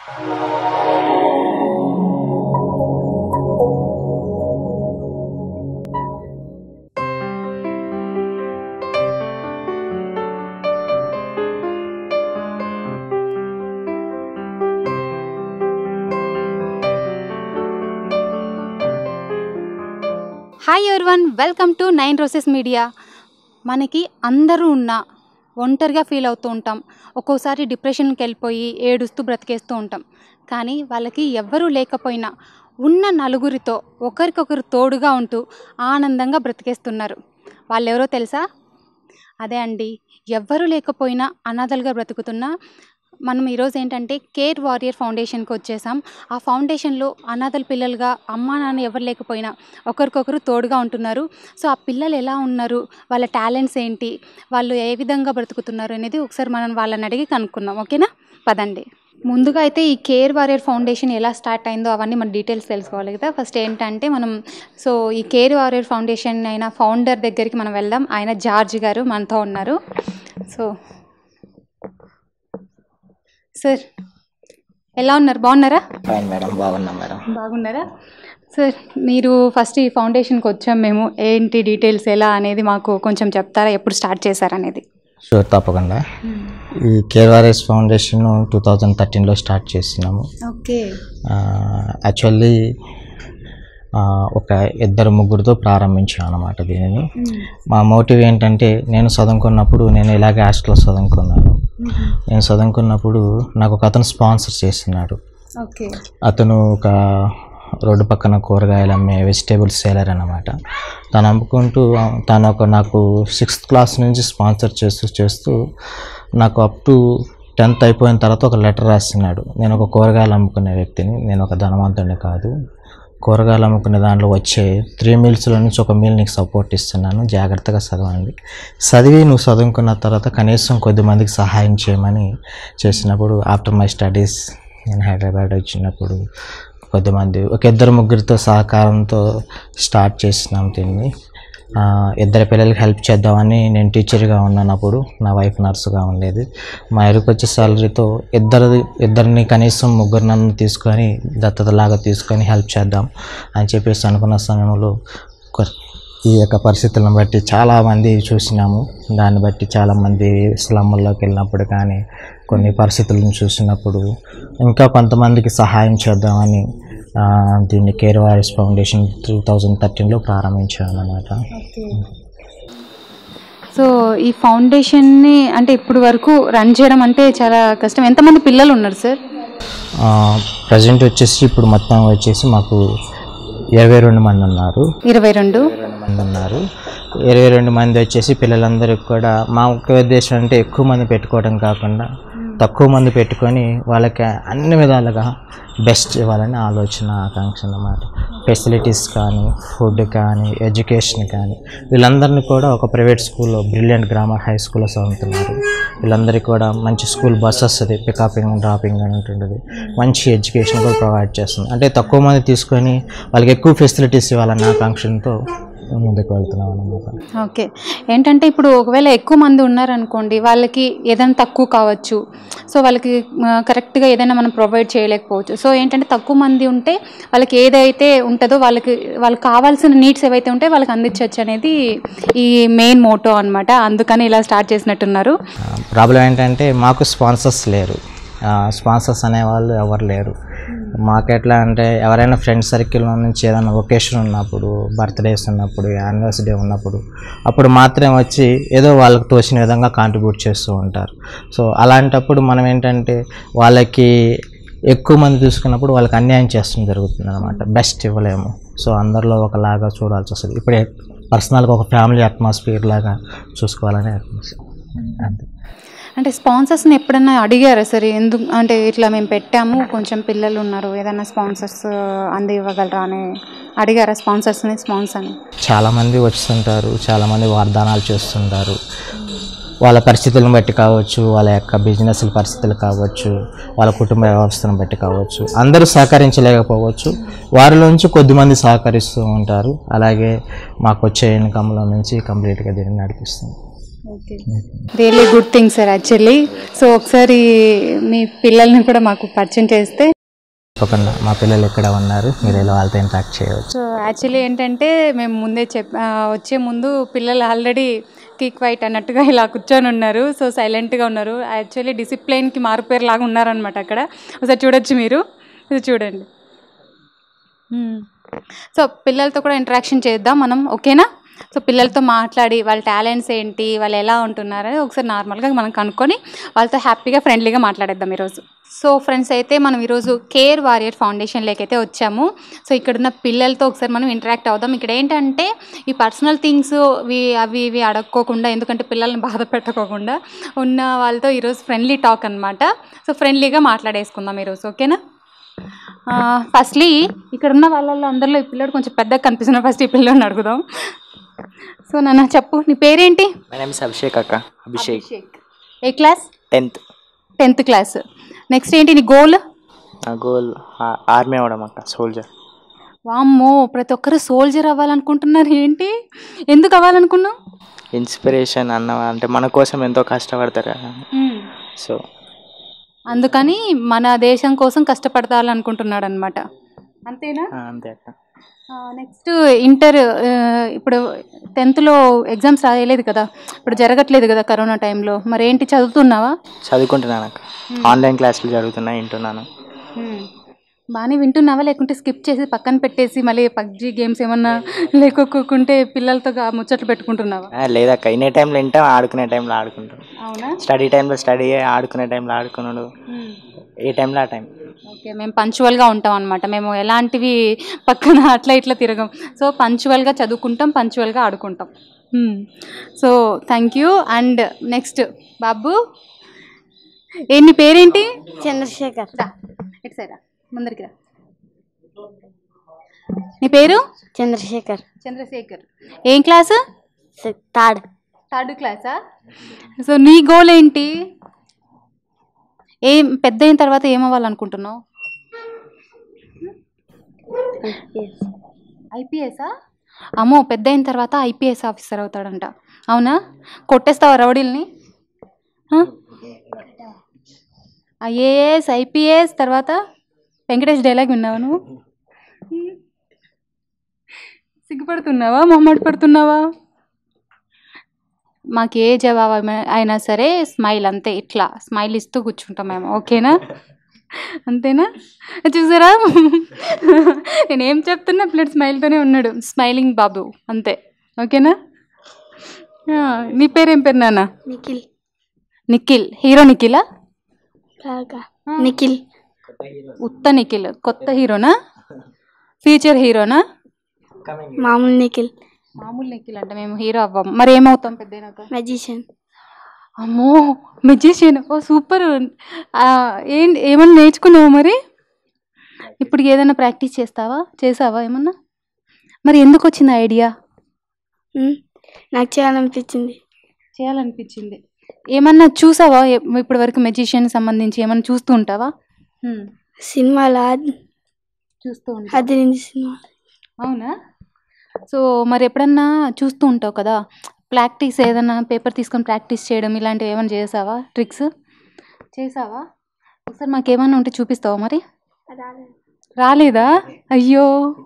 Hi everyone welcome to nine roses media మనకి అందరూ ఉన్న ఒంటరిగా ఫీల్ అవుతూ ఉంటాం ఒక్కోసారి డిప్రెషన్కి వెళ్ళిపోయి ఏడుస్తూ బ్రతికేస్తూ ఉంటాం కానీ వాళ్ళకి ఎవ్వరూ లేకపోయినా ఉన్న నలుగురితో ఒకరికొకరు తోడుగా ఉంటూ ఆనందంగా బ్రతికేస్తున్నారు వాళ్ళు ఎవరో తెలుసా అదే అండి ఎవ్వరూ లేకపోయినా అనాథలుగా బ్రతుకుతున్న మనం ఈరోజు ఏంటంటే కేర్ వారియర్ ఫౌండేషన్కి వచ్చేసాం ఆ ఫౌండేషన్లో అనాథల పిల్లలుగా అమ్మా నాన్న ఎవరు లేకపోయినా ఒకరికొకరు తోడుగా ఉంటున్నారు సో ఆ పిల్లలు ఎలా ఉన్నారు వాళ్ళ టాలెంట్స్ ఏంటి వాళ్ళు ఏ విధంగా బ్రతుకుతున్నారు అనేది ఒకసారి మనం వాళ్ళని అడిగి కనుక్కుందాం ఓకేనా పదండి ముందుగా అయితే ఈ కేర్ వారియర్ ఫౌండేషన్ ఎలా స్టార్ట్ అయిందో అవన్నీ మన డీటెయిల్స్ తెలుసుకోవాలి కదా ఫస్ట్ ఏంటంటే మనం సో ఈ కేర్ వారియర్ ఫౌండేషన్ అయిన ఫౌండర్ దగ్గరికి మనం వెళ్దాం ఆయన జార్జ్ గారు మనతో ఉన్నారు సో సార్ ఎలా ఉన్నారు బాగున్నారా ఫైన్ మేడం బాగున్నాం మేడం బాగున్నారా సార్ మీరు ఫస్ట్ ఈ ఫౌండేషన్కి వచ్చాం మేము ఏంటి డీటెయిల్స్ ఎలా అనేది మాకు కొంచెం చెప్తారా ఎప్పుడు స్టార్ట్ చేశారనేది షూర్ తప్పకుండా ఈ కేఆర్ఎస్ ఫౌండేషన్ టూ థౌజండ్ థర్టీన్లో స్టార్ట్ చేసినాము ఓకే యాక్చువల్లీ ఒక ఇద్దరు ముగ్గురితో ప్రారంభించాను అనమాట దీనిని మా మోటివ్ ఏంటంటే నేను చదువుకున్నప్పుడు నేను ఇలాగే హాస్టల్లో చదువుకున్నాను నేను చదువుకున్నప్పుడు నాకు ఒక అతను స్పాన్సర్ చేస్తున్నాడు ఓకే అతను ఒక రోడ్డు పక్కన కూరగాయలు అమ్మే వెజిటేబుల్ సేలర్ అన్నమాట తను అమ్ముకుంటూ తను ఒక నాకు సిక్స్త్ క్లాస్ నుంచి స్పాన్సర్ చేస్తూ చేస్తూ నాకు అప్ టు టెన్త్ అయిపోయిన తర్వాత ఒక లెటర్ రాస్తున్నాడు నేను ఒక కూరగాయలు అమ్ముకునే వ్యక్తిని నేను ఒక ధనవంతుడిని కాదు కూరగాయలు అమ్ముకునే దాంట్లో వచ్చే త్రీ మీల్స్లో నుంచి ఒక మీల్ నీకు సపోర్ట్ ఇస్తున్నాను జాగ్రత్తగా చదవండి చదివి నువ్వు చదువుకున్న తర్వాత కనీసం కొద్ది మందికి సహాయం చేయమని చేసినప్పుడు ఆఫ్టర్ మై స్టడీస్ నేను హైదరాబాద్ వచ్చినప్పుడు కొద్దిమంది ఒక ఇద్దరు ముగ్గురితో సహకారంతో స్టార్ట్ చేసినాం దీన్ని ఆ, ఇద్దరు పిల్లలకి హెల్ప్ చేద్దామని నేను టీచర్గా ఉన్నాను అప్పుడు నా వైఫ్ నర్సుగా ఉండేది మా ఎరుకు వచ్చే సాలరీతో ఇద్దరు ఇద్దరిని కనీసం ముగ్గురు నన్ను తీసుకొని దత్తతలాగా తీసుకొని హెల్ప్ చేద్దాం అని చెప్పేసి అనుకున్న సమయంలో కొ- ఈ యొక్క పరిస్థితులను బట్టి చాలామంది చూసినాము దాన్ని బట్టి చాలామంది స్లమ్ముల్లోకి వెళ్ళినప్పుడు కానీ కొన్ని పరిస్థితులను చూసినప్పుడు ఇంకా కొంతమందికి సహాయం చేద్దామని ఆ, దీన్ని care warriors foundation two thousand థర్టీన్లో ప్రారంభించాను అన్నమాట సో ఈ ఫౌండేషన్ని అంటే ఇప్పుడు వరకు రన్ చేయడం అంటే చాలా కష్టం ఎంతమంది పిల్లలు ఉన్నారు సార్ ప్రజెంట్ వచ్చేసి ఇప్పుడు మొత్తం వచ్చేసి మాకు ఇరవై రెండు మంది ఉన్నారు ఇరవై రెండు ఇరవై మంది ఉన్నారు ఇరవై రెండు మంది వచ్చేసి పిల్లలందరికీ కూడా మా ముఖ్య ఉద్దేశం అంటే ఎక్కువ మంది పెట్టుకోవడం కాకుండా తక్కువ మంది పెట్టుకొని వాళ్ళకి అన్ని విధాలుగా బెస్ట్ ఇవ్వాలని ఆలోచన ఆకాంక్ష అన్నమాట ఫెసిలిటీస్ కానీ ఫుడ్ కానీ ఎడ్యుకేషన్ కానీ వీళ్ళందరినీ కూడా ఒక ప్రైవేట్ స్కూల్లో బ్రిలియంట్ గ్రామర్ హై స్కూల్లో చదువుతున్నారు వీళ్ళందరికీ కూడా మంచి స్కూల్ బస్ వస్తుంది పికపింగ్ డ్రాపింగ్ అని ఉంటుంది మంచి ఎడ్యుకేషన్ కూడా ప్రొవైడ్ చేస్తుంది అంటే తక్కువ మంది తీసుకొని వాళ్ళకి ఎక్కువ ఫెసిలిటీస్ ఇవ్వాలన్న ఆకాంక్షతో ముందుకు వెళ్తున్నాం అన్నమాట ఓకే ఏంటంటే ఇప్పుడు ఒకవేళ ఎక్కువ మంది ఉన్నారనుకోండి వాళ్ళకి ఏదైనా తక్కువ కావచ్చు సో వాళ్ళకి ఆ, కరెక్ట్గా ఏదైనా మనం ప్రొవైడ్ చేయలేకపోవచ్చు సో ఏంటంటే తక్కువ మంది ఉంటే వాళ్ళకి ఏదైతే ఉంటుందో వాళ్ళకి వాళ్ళకి కావాల్సిన నీడ్స్ ఏవైతే ఉంటే వాళ్ళకి అందించవచ్చు అనేది ఈ మెయిన్ మోటో అన్నమాట అందుకని ఇలా స్టార్ట్ చేసినట్టున్నారు ప్రాబ్లం ఏంటంటే మాకు స్పాన్సర్స్ లేరు స్పాన్సర్స్ అనేవాళ్ళు ఎవరు లేరు మాకు ఎట్లా అంటే ఎవరైనా ఫ్రెండ్ సర్కిల్లో నుంచి ఏదైనా ఒకేషన్ ఉన్నప్పుడు బర్త్డేస్ ఉన్నప్పుడు యానివర్సరీ ఉన్నప్పుడు అప్పుడు మాత్రమే వచ్చి ఏదో వాళ్ళకి తోచిన విధంగా కాంట్రిబ్యూట్ చేస్తూ ఉంటారు సో అలాంటప్పుడు మనం ఏంటంటే వాళ్ళకి ఎక్కువ మంది చూసుకున్నప్పుడు వాళ్ళకి అన్యాయం చేస్తూ జరుగుతుంది అనమాట బెస్ట్ ఇవ్వలేము సో అందరిలో ఒకలాగా చూడాల్సి వస్తుంది ఇప్పుడే పర్సనల్గా ఒక ఫ్యామిలీ అట్మాస్ఫియర్ లాగా చూసుకోవాలని అంతే అంటే స్పాన్సర్స్ని ఎప్పుడన్నా అడిగారా సరే ఎందుకు అంటే ఇట్లా మేము పెట్టాము కొంచెం పిల్లలు ఉన్నారు ఏదైనా స్పాన్సర్స్ అంది ఇవ్వగలరా అని అడిగారా స్పాన్సర్స్ని స్పాన్సర్ అని చాలామంది వస్తుంటారు చాలామంది వాగ్దానాలు చేస్తుంటారు వాళ్ళ పరిస్థితులను బట్టి కావచ్చు వాళ్ళ యొక్క బిజినెస్ పరిస్థితులు కావచ్చు వాళ్ళ కుటుంబ వ్యవస్థను బట్టి కావచ్చు అందరూ సహకరించలేకపోవచ్చు వారిలోంచి కొద్దిమంది సహకరిస్తూ ఉంటారు అలాగే మాకు వచ్చే ఇన్కంలో నుంచి కంప్లీట్గా దీన్ని నడిపిస్తుంది okay really good thing sir actually so ఒకసారి మీ పిల్లల్ని కూడా మాకు పరిచయం చేస్తే తప్పకుండా మా పిల్లలు ఎక్కడ ఉన్నారు మీరు ఇలా వాళ్ళతో ఇంటరాక్ట్ చేయవచ్చు సో యాక్చువల్లీ ఏంటంటే మేము ముందే చెప్ ఆ, వచ్చే ముందు పిల్లలు ఆల్రెడీ కీక్ వైట్ అన్నట్టుగా ఇలా కూర్చొని ఉన్నారు సో సైలెంట్గా ఉన్నారు యాక్చువల్లీ డిసిప్లైన్కి మారుపేరు లాగా ఉన్నారనమాట అక్కడ ఒకసారి చూడొచ్చు మీరు ఇది చూడండి మ్మ్. సో పిల్లలతో కూడా ఇంటరాక్షన్ చేద్దాం మనం ఓకేనా సో పిల్లలతో మాట్లాడి వాళ్ళ టాలెంట్స్ ఏంటి వాళ్ళు ఎలా ఉంటున్నారు అనేది ఒకసారి నార్మల్గా మనం కనుక్కొని వాళ్ళతో హ్యాపీగా ఫ్రెండ్లీగా మాట్లాడేద్దాం ఈరోజు సో ఫ్రెండ్స్ అయితే మనం ఈరోజు కేర్ వారియర్ ఫౌండేషన్లోకి అయితే వచ్చాము సో ఇక్కడున్న పిల్లలతో ఒకసారి మనం ఇంటరాక్ట్ అవుదాం ఇక్కడ ఏంటంటే ఈ పర్సనల్ థింగ్స్ ఇవి అవి ఇవి అడగకోకుండా ఎందుకంటే పిల్లల్ని బాధ పెట్టకోకుండా ఉన్న వాళ్ళతో ఈరోజు ఫ్రెండ్లీ టాక్ అనమాట సో ఫ్రెండ్లీగా మాట్లాడేసుకుందాం ఈరోజు ఓకేనా ఫస్ట్లీ ఇక్కడ ఉన్న వాళ్ళల్లో అందరిలో ఈ పిల్లడు కొంచెం పెద్దగా కనిపిస్తున్నా ఫస్ట్ ఈ పిల్లని అడుగుదాం సో నాన్న చెప్పు నీ పేరేంటి మై నేమ్ ఇస్ అభిషేక్ అక్క అభిషేక్ ఏ class tenth tenth class next ఏంటి నీ గోల్ నా గోల్ ఆర్మీ అవ్వడం అక్క సోల్జర్ వామ్మో ప్రతి ఒక్కరు సోల్జర్ అవ్వాలనుకుంటున్నారు ఏంటి ఎందుకు అవ్వాలనుకున్నావు ఇన్స్పిరేషన్ అన్న అంటే మన కోసం ఎంతో కష్టపడతారు కదా సో అందుకని మన దేశం కోసం కష్టపడతాలనుకుంటున్నాడు అనమాట అంతేనా అంతే అక్క నెక్స్ట్ ఇంటర్ ఇప్పుడు టెన్త్లో ఎగ్జామ్స్ రాయలేదు కదా ఇప్పుడు జరగట్లేదు కదా కరోనా టైంలో మరి ఏంటి చదువుతున్నావా చదువుకుంటున్నాను అక్క ఆన్లైన్ క్లాసులు జరుగుతున్నాయి వింటున్నాను బాగానే వింటున్నావా లేకుంటే స్కిప్ చేసి పక్కన పెట్టేసి మళ్ళీ పబ్జీ గేమ్స్ ఏమన్నా లేకోకుంటే పిల్లలతో గా- ముచ్చట్లు పెట్టుకుంటున్నావా ఆ, లేదక్క ఇనే టైంలో వింటాం ఆడుకునే టైంలో ఆడుకుంటాం అవునా స్టడీ టైంలో స్టడీ ఆడుకునే టైంలో ఆడుకున్నాడు ఏ టైంలో ఆ టైం ఓకే మేము పంచువల్గా ఉంటాం అనమాట మేము ఎలాంటివి పక్కన అట్లా ఇట్లా తిరగం సో పంచువల్గా చదువుకుంటాం పంచువల్గా ఆడుకుంటాం so thank you and next బాబు ఏ నీ పేరేంటి చంద్రశేఖర్ రా ఇటు సైడ్ రా ముందరికి రా నీ పేరు చంద్రశేఖర్ చంద్రశేఖర్ ఏం క్లాసు థర్డ్ థర్డ్ క్లాసా సో నీ గోల్ ఏంటి ఏం పెద్ద అయిన తర్వాత ఏమవ్వాలనుకుంటున్నావు ఐపీఎస్ఆ అమ్మో పెద్ద అయిన తర్వాత ఐపీఎస్ ఆఫీసర్ అవుతాడంట అవునా కొట్టేస్తావా రౌడీల్ని ఐఏఎస్ ఐపీఎస్ తర్వాత వెంకటేష్ డైలాగ్ విన్నావా నువ్వు సిగ్గుపడుతున్నావా మొహమాట పడుతున్నావా మాకు ఏ జవాబు అయినా- అయినా సరే స్మైల్ అంతే ఇట్లా స్మైల్ ఇస్తూ కూర్చుంటాం మేము ఓకేనా అంతేనా చూసారా నేనేం చెప్తున్నా ప్లేట్ స్మైల్తోనే ఉన్నాడు స్మైలింగ్ బాబు అంతే ఓకేనా ఆ, నీ పేరేం పేరు నాన్న నిఖిల్ నిఖిల్ హీరో నిఖిలా కాక నిఖిల్ ఉత్త నిఖిల్ కొత్త హీరోనా ఫ్యూచర్ హీరోనా మామూలు నిఖిల్ మామూలు నిఖిల్ అంటే మేము హీరో అవ్వం మరి ఏమవుతాం పెద్దయినాక మెజిషియన్ అమ్మో మెజిషియన్ ఓ సూపర్ ఏం ఏమన్నా నేర్చుకున్నావా మరి ఇప్పుడు ఏదైనా ప్రాక్టీస్ చేస్తావా చేసావా ఏమన్నా మరి ఎందుకు వచ్చింది ఐడియా నాకు చేయాలనిపించింది చేయాలనిపించింది ఏమన్నా చూసావా ఇప్పటి వరకు మెజిషియన్ సంబంధించి ఏమన్నా చూస్తూ ఉంటావా హ్మ్. సినిమాలో అది చూస్తూ ఉంటా అది నుంచి సినిమా అవునా సో మరి ఎప్పుడన్నా చూస్తూ ఉంటావు కదా ప్రాక్టీస్ ఏదైనా పేపర్ తీసుకొని ప్రాక్టీస్ చేయడం ఇలాంటివి ఏమైనా చేసావా ట్రిక్స్ చేసావా ఒకసారి మాకేమన్నా ఉంటే చూపిస్తావా మరి రాలేదా అయ్యో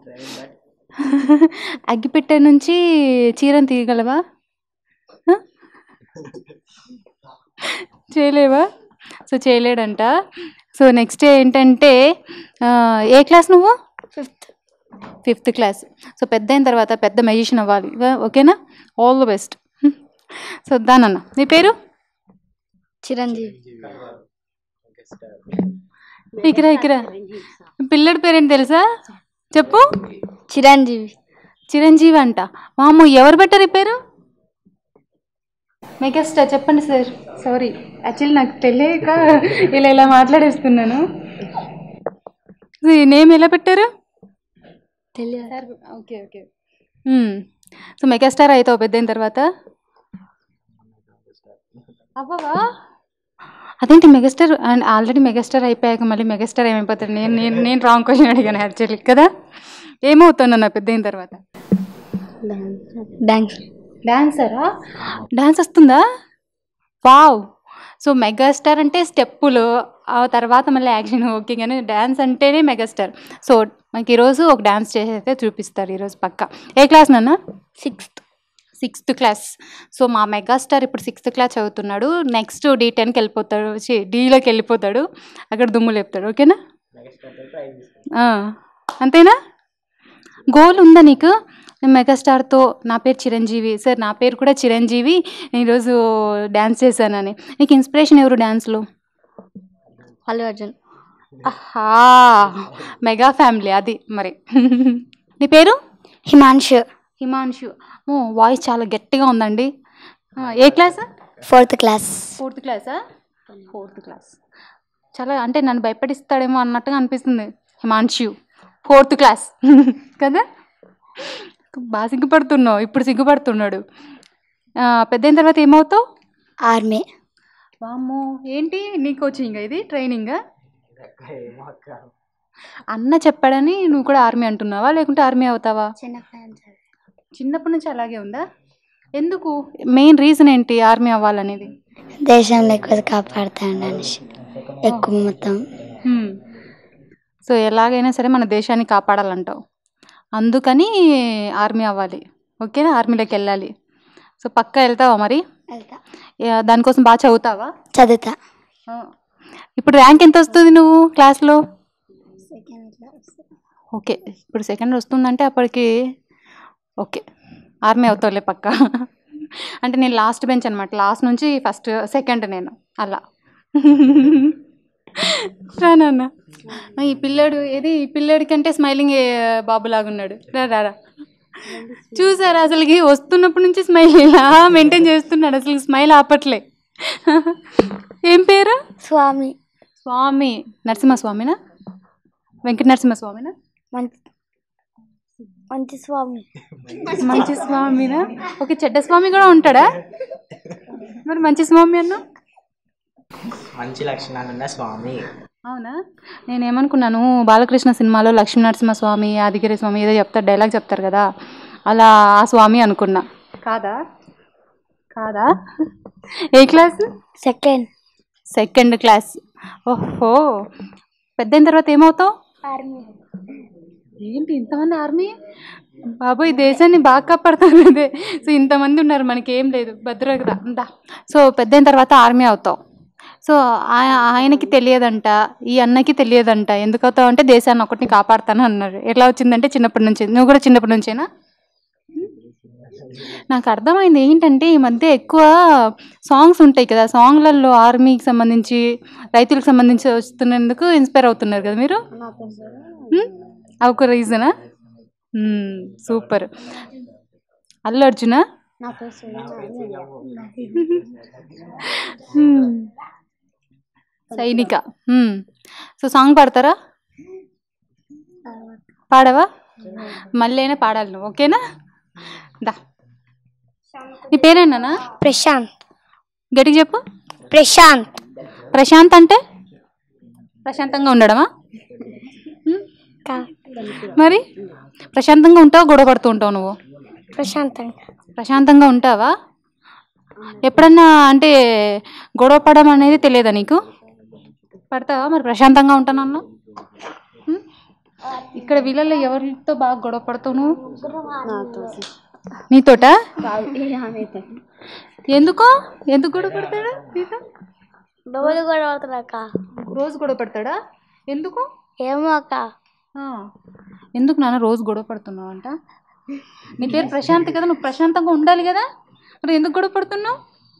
అగ్గిపెట్టె నుంచి చీరను తీయగలవా హ? చేయలేవా సో చేయలేడంట సో నెక్స్ట్ ఏంటంటే ఆ, ఏ క్లాస్ నువ్వు ఫిఫ్త్ ఫిఫ్త్ క్లాస్ సో పెద్ద అయిన తర్వాత పెద్ద మెజిషియన్ అవ్వాలి ఇక ఓకేనా ఆల్ ద బెస్ట్ సో దానన్న నీ పేరు చిరంజీవి ఇకరా ఇకరా పిల్లడి పేరేంటి తెలుసా చెప్పు చిరంజీవి చిరంజీవి అంట మాము ఎవరు పెట్టారు ఈ పేరు మెగాస్టార్ చెప్పండి సార్ సారీ యాక్చువల్లీ నాకు తెలియక ఇలా ఇలా మాట్లాడేస్తున్నాను ఈ నేమ్ ఎలా పెట్టారు తెలియదు sir okay okay so megastar అవుతావు పెద్ద అయిన తర్వాత అవ్వవా అదేంటి మెగాస్టార్ అండ్ ఆల్రెడీ మెగాస్టార్ అయిపోయాక మళ్ళీ మెగాస్టార్ ఏమైపోతాడు నేను నేను నేను రాంగ్ క్వశ్చన్ అడిగాను యాక్చువల్లీ కదా ఏమవుతాను నా పెద్ద అయిన తర్వాత డాన్స్ డాన్సరా డాన్స్ వస్తుందా వావ్ సో మెగాస్టార్ అంటే స్టెప్పులు ఆ తర్వాత మళ్ళీ యాక్షన్ ఓకే కానీ డ్యాన్స్ అంటేనే మెగాస్టార్ సో మనకి ఈరోజు ఒక డ్యాన్స్ చేసి అయితే చూపిస్తారు ఈరోజు పక్క ఏ క్లాస్ నాన్న సిక్స్త్ సిక్స్త్ క్లాస్ సో మా మెగాస్టార్ ఇప్పుడు సిక్స్త్ క్లాస్ చదువుతున్నాడు నెక్స్ట్ డి టెన్కి వెళ్ళిపోతాడు ఛీ, డీలోకి వెళ్ళిపోతాడు అక్కడ దుమ్ము లేపుతాడు ఓకేనా ఆ, అంతేనా గోల్ ఉందా నీకు నేను మెగాస్టార్తో నా పేరు చిరంజీవి సార్ నా పేరు కూడా చిరంజీవి నేను ఈరోజు డ్యాన్స్ చేశానని నీకు ఇన్స్పిరేషన్ ఎవరు డ్యాన్స్లో అల్లు అర్జున్ ఆహా మెగా ఫ్యామిలీ అది మరి నీ పేరు హిమాంశు హిమాంశు ఓ వాయిస్ చాలా గట్టిగా ఉందండి ఆ, ఏ క్లాస్ ఫోర్త్ క్లాస్ ఫోర్త్ క్లాసా ఫోర్త్ క్లాస్ చాలా అంటే నన్ను భయపడిస్తాడేమో అన్నట్టుగా అనిపిస్తుంది హిమాంశు ఫోర్త్ క్లాస్ కదా బాగా సిగ్గుపడుతున్నావు ఇప్పుడు సిగ్గుపడుతున్నాడు ఆ, పెద్ద అయిన తర్వాత ఏమవుతావు ఆర్మీ వామ్మో ఏంటి నీ కోచింగ్ ఇది ట్రైనింగ్ అన్న చెప్పాడని నువ్వు కూడా ఆర్మీ అంటున్నావా లేకుంటే ఆర్మీ అవుతావా చిన్నప్పటి నుంచి అలాగే ఉందా ఎందుకు మెయిన్ రీజన్ ఏంటి ఆర్మీ అవ్వాలనేది దేశంలో ఎక్కువ కాపాడుతాను అనేసి ఎక్కువ మొత్తం హ్మ్. సో ఎలాగైనా సరే మన దేశాన్ని కాపాడాలంటావు అందుకని ఆర్మీ అవ్వాలి ఓకేనా ఆర్మీలోకి వెళ్ళాలి సో పక్కా వెళ్తావా మరి యా, దానికోసం బాగా చదువుతావా చదువుతా ఆ. ఇప్పుడు ర్యాంక్ ఎంత వస్తుంది నువ్వు క్లాస్లో ఓకే ఇప్పుడు సెకండ్ వస్తుందంటే అప్పటికి ఓకే ఆర్మీ అవుతావులే పక్క అంటే నేను లాస్ట్ బెంచ్ అనమాట లాస్ట్ నుంచి ఫస్ట్ సెకండ్ నేను అలా రానన్న ఈ పిల్లాడు ఏది ఈ పిల్లాడి కంటే స్మైలింగ్ బాబులాగా ఉన్నాడు రా రా రా చూసారా అసలుకి వస్తున్నప్పటి నుంచి స్మైల్ ఇలా మెయింటైన్ చేస్తున్నాడు అసలు స్మైల్ ఆపట్లే ఏం పేరు స్వామి స్వామి నరసింహస్వామినా వెంకట నరసింహస్వామినా మంచి మంచి స్వామి మంచి స్వామినా ఓకే చెడ్డ స్వామి కూడా ఉంటాడా మరి మంచి స్వామి అన్నా మంచి లక్షణాలు ఉన్న స్వామి అవునా నేను ఏమనుకున్నాను బాలకృష్ణ సినిమాలో లక్ష్మీ నరసింహస్వామి యాదగిరి స్వామి ఏదో చెప్తారు డైలాగ్ చెప్తారు కదా అలా ఆ స్వామి అనుకున్నా కాదా కాదా ఏ క్లాస్ సెకండ్ సెకండ్ క్లాస్ ఓహో పెద్ద అయిన తర్వాత ఏమవుతావు ఆర్మీ ఏంటి ఇంతమంది ఆర్మీ బాబు ఈ దేశాన్ని బాగా కాపాడుతారు అదే సో ఇంతమంది ఉన్నారు మనకి ఏం లేదు భద్రత దా సో పెద్ద అయిన తర్వాత ఆర్మీ అవుతావు సో ఆయ- ఆయనకి తెలియదంట ఈ అన్నకి తెలియదంట ఎందుకు అవుతావు అంటే దేశాన్ని ఒకటిని కాపాడుతాను అన్నారు ఎట్లా వచ్చిందంటే చిన్నప్పటి నుంచి నువ్వు కూడా చిన్నప్పటి నుంచేనా నాకు అర్థమైంది ఏంటంటే ఈ మధ్య ఎక్కువ సాంగ్స్ ఉంటాయి కదా సాంగ్లలో ఆర్మీకి సంబంధించి రైతులకు సంబంధించి వస్తున్నందుకు ఇన్స్పైర్ అవుతున్నారు కదా మీరు హ్మ్? ఆ ఒక రీజనా సూపర్ అల్లు అర్జునా హ్మ్. సైనిక హ్మ్. సో సాంగ్ పాడతారా పాడవా మళ్ళీ అయినా పాడాలి నువ్వు ఓకేనా దా నీ పేరేనా ప్రశాంత్ గట్టిగా చెప్పు ప్రశాంత్ ప్రశాంత్ అంటే ప్రశాంతంగా ఉండడమా హ్మ్? మరి ప్రశాంతంగా ఉంటావు గొడవ పడుతూ ఉంటావు నువ్వు ప్రశాంతంగా ప్రశాంతంగా ఉంటావా ఎప్పుడన్నా అంటే గొడవ పడడం అనేది తెలియదా నీకు పడతావా మరి ప్రశాంతంగా ఉంటాను అన్నావు హ్మ్? ఇక్కడ వీళ్ళల్లో ఎవరితో బాగా గొడవ పడతావు నువ్వు నీతోట ఎందుకో ఎందుకు గొడవ పడతాడు నీతో డబ్బులు కూడా పడుతుంది అక్క రోజు గొడవ పడతాడా ఎందుకు ఏమో అక్క ఆ, ఎందుకు నాన్న రోజు గొడవ పడుతున్నావు అంట నీ పేరు ప్రశాంత్ కదా నువ్వు ప్రశాంతంగా ఉండాలి కదా మరి ఎందుకు గొడవ పడుతున్నావు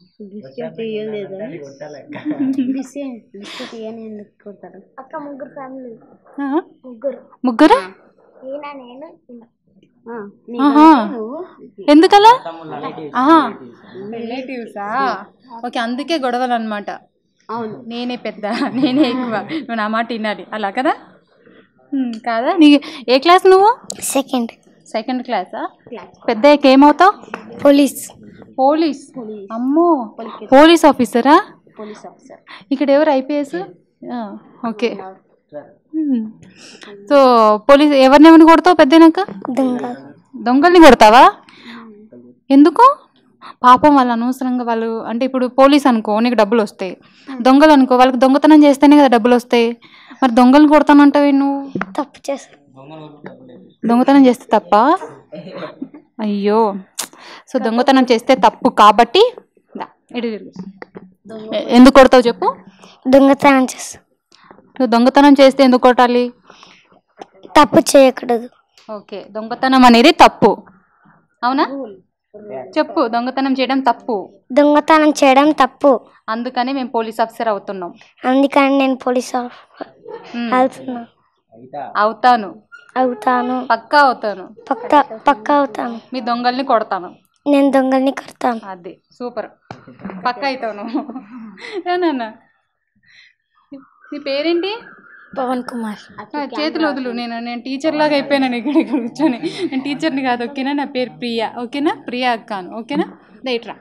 అక్క ముగ్గురు ఫ్యామిలీ ఆ? ముగ్గురు ముగ్గురు ఈయన నేను ఆహా. ఎందుకలా ఆహా. రిలేటివ్సా ఓకే అందుకే గొడవలు అనమాట అవును నేనే పెద్ద నేనే ఎక్కువ నువ్వు నా మాట వినాలి అలా కదా హ్మ్, కాదా నీ ఏ క్లాస్ నువ్వు సెకండ్ సెకండ్ క్లాసా పెద్ద అయ్యాక ఏమవుతావు పోలీస్ పోలీస్ అమ్మో పోలీస్ ఆఫీసరా ఇక్కడ ఎవరు ఐపీఎస్ ఓకే హ్మ్. సో పోలీస్ ఎవరిని ఎవరిని కొడతావు పెద్దనాక దొంగ దొంగల్ని కొడతావా ఎందుకు పాపం వాళ్ళు అనవసరంగా వాళ్ళు అంటే ఇప్పుడు పోలీస్ అనుకో నీకు డబ్బులు వస్తాయి దొంగలు అనుకో వాళ్ళకి దొంగతనం చేస్తేనే కదా డబ్బులు వస్తాయి మరి దొంగలను కొడతానంటావు నువ్వు తప్పు చేస్తాను దొంగతనం చేస్తే తప్ప అయ్యో సో దొంగతనం చేస్తే తప్పు కాబట్టి దా, ఇటు తిరుగు. ఎ- ఎందుకు కొడతావు చెప్పు దొంగతనం చేస్తాను నువ్వు దొంగతనం చేస్తే ఎందుకు కొట్టాలి తప్పు చేయకూడదు ఓకే దొంగతనం అనేది తప్పు అవునా చెప్పు దొంగతనం చేయడం తప్పు దొంగతనం చేయడం తప్పు అందుకని మేము పోలీస్ ఆఫీసర్ అవుతున్నాం అందుకని నేను పోలీస్ ఆఫ్ మ్మ్. అవుతున్నా అవుతాను అవుతాను పక్కా అవుతాను పక్క పక్క అవుతాను మీ దొంగల్ని కొడతాను నేను దొంగల్ని కడతాను అది సూపర్ పక్కా అవుతాను ఏనన్నా నీ పేరేంటి పవన్ కుమార్ ఆ, చేతులు వదులు నేను నేను టీచర్ లాగా అయిపోయాను ఇక్కడ ఇక్కడ కూర్చొని నేను టీచర్ని కాదు ఓకేనా నా పేరు ప్రియా ఓకేనా ప్రియా అక్కాను ఓకేనా దయట్రా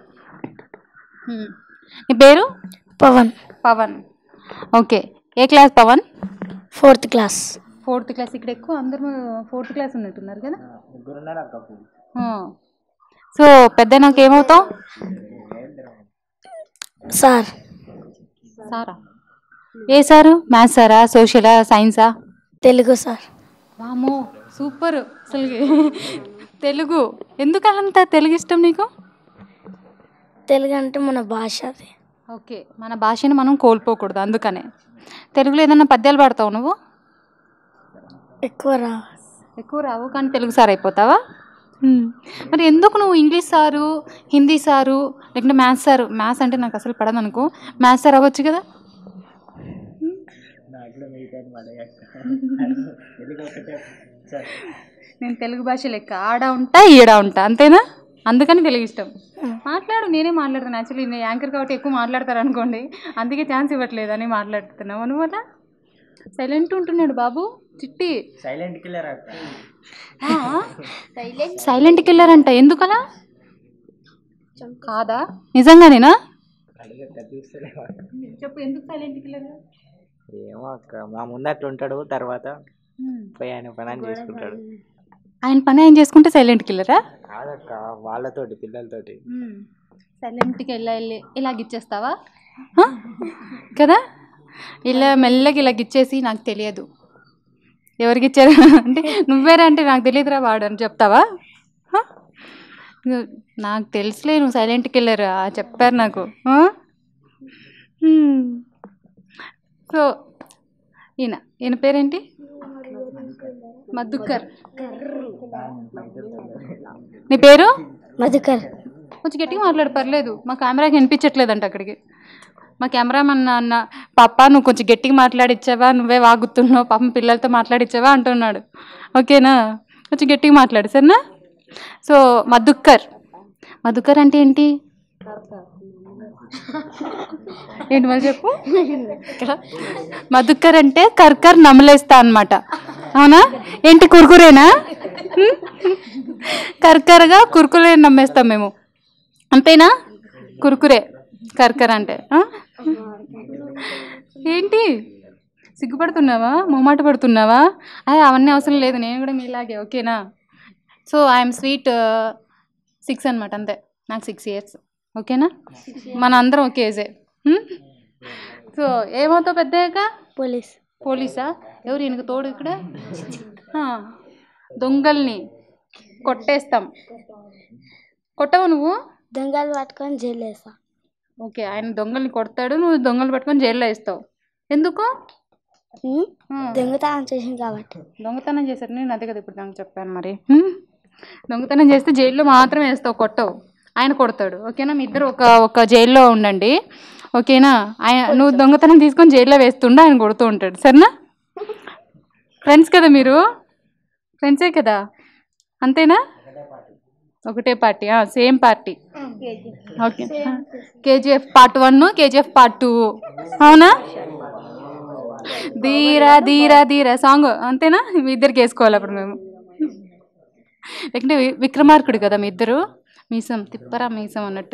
నీ పేరు పవన్ పవన్ ఓకే ఏ class Pavan fourth class fourth class ఇక్కడ ఎక్కువ అందరూ ఫోర్త్ క్లాస్ ఉన్నట్టున్నారు కదా ఆ. సో పెద్ద నాకు ఏమవుతావు సార్ సారా ఏ సారు మ్యాథ్స్ సారా సోషలా సైన్సా తెలుగు సార్ వామో సూపర్ అసలు తెలుగు ఎందుకు అంత తెలుగు ఇష్టం నీకు తెలుగు అంటే మన భాష అది ఓకే మన భాషని మనం కోల్పోకూడదు అందుకనే తెలుగులో ఏదైనా పద్యాలు పాడతావు నువ్వు ఎక్కువ రా ఎక్కువ రావు కానీ తెలుగు సార్ అయిపోతావా మ్మ్. మరి ఎందుకు నువ్వు ఇంగ్లీష్ సారు హిందీ సారు లేకుంటే మ్యాథ్స్ సారు మ్యాథ్స్ అంటే నాకు అసలు పడదు అనుకో మ్యాథ్స్ సార్ అవ్వచ్చు కదా నేను తెలుగు భాష లెక్క ఆడ ఉంటా ఈడ ఉంటా అంతేనా అందుకని తెలుగు ఇష్టం మాట్లాడు నేనే మాట్లాడతాను యాక్చువల్లీ నేను యాంకర్ కాబట్టి ఎక్కువ మాట్లాడతారు అనుకోండి అందుకే ఛాన్స్ ఇవ్వట్లేదు అని మాట్లాడుతున్నావు నువ్వు అలా సైలెంట్ ఉంటున్నాడు బాబు చిట్టి సైలెంట్ కిల్లర్ సైలెంట్ కిల్లర్ అంట ఎందుకలా కాదా నిజంగానేనా చెప్పు ఎందుకు సైలెంట్ కిల్లర్ ఏమో అక్క మా ముందు అట్లా ఉంటాడు తర్వాత పోయి ఆయన పని ఆయన చేసుకుంటాడు ఆయన పని ఆయన చేసుకుంటే సైలెంట్ కిల్లరా కాదక్క వాళ్ళతోటి పిల్లలతోటి సైలెంట్కి వెళ్ళా వెళ్ళి ఇలా గిచ్చేస్తావా హ? కదా ఇలా మెల్లగా ఇలా గిచ్చేసి నాకు తెలియదు ఎవరికి ఇచ్చారు అంటే నువ్వేరా అంటే నాకు తెలియదురా వాడు అని చెప్తావా హ? ఇగో నాకు తెలుసులే నువ్వు సైలెంట్కి వెళ్ళారు చెప్పారు నాకు ఆ? హ్మ్. సో ఈయన ఈయన పేరేంటి మధుకర్ నీ పేరు మధుకర్ కొంచెం గట్టిగా మాట్లాడు పర్లేదు మా కెమెరాకి వినిపించట్లేదంట అక్కడికి మా కెమెరామన్ అన్న పాప నువ్వు కొంచెం గట్టిగా మాట్లాడిచ్చావా నువ్వే వాగుతున్నావు పాపం పిల్లలతో మాట్లాడిచ్చావా అంటున్నాడు ఓకేనా కొంచెం గట్టిగా మాట్లాడు సరేనా సో మధుక్కర్ మధుకర్ అంటే ఏంటి ఏంటి మరి చెప్పు మధుక్కర్ అంటే కర్కర్ నమలేస్తా అన్నమాట అవునా ఏంటి కుర్కురేనా హ్మ్? కర్కరగా కుర్కురే నమ్మేస్తాం మేము అంతేనా కుర్కురే కర్కర్ అంటే ఆ? ఏంటి సిగ్గుపడుతున్నావా మొమాట పడుతున్నావా అదే అవన్నీ అవసరం లేదు నేను కూడా మీలాగే ఓకేనా సో ఐఎమ్ స్వీట్ సిక్స్ అనమాట అంతే నాకు సిక్స్ ఇయర్స్ ఓకేనా మన అందరం ఒకే ఏజే హ్మ్? సో ఏమవుతావు పెద్దయ్యాక పోలీస్ పోలీసా ఎవరు ఈయనకు తోడు ఇక్కడ ఆ, దొంగల్ని కొట్టేస్తాం కొట్టవు నువ్వు దొంగలు పట్టుకొని జైలు వేస్తా ఓకే ఆయన దొంగల్ని కొడతాడు నువ్వు దొంగలు పట్టుకొని జైల్లో వేస్తావు ఎందుకు ఉమ్, ఆ, దొంగతనం చేసింది కాబట్టి దొంగతనం చేశారు నేను అదే కదా ఇప్పుడు నాకు చెప్పాను మరి హ్మ్? దొంగతనం చేస్తే జైల్లో మాత్రం వేస్తావు కొట్టవు ఆయన కొడతాడు ఓకేనా మీ ఇద్దరు ఒక ఒక జైల్లో ఉండండి ఓకేనా ఆయన నువ్వు దొంగతనం తీసుకొని జైల్లో వేస్తుండే ఆయన కొడుతూ ఉంటాడు సరేనా ఫ్రెండ్స్ కదా మీరు ఫ్రెండ్సే కదా అంతేనా ఒకటే party same party okay KGF part one KGF part two అవునా ధీరా ధీరా ధీరా సాంగ్ అంతేనా మీ ఇద్దరికి వేసుకోవాలి అప్పుడు మేము లేకుంటే వి- విక్రమార్కుడు కదా మీ ఇద్దరు మీసం తిప్పరా మీసం అన్నట్టు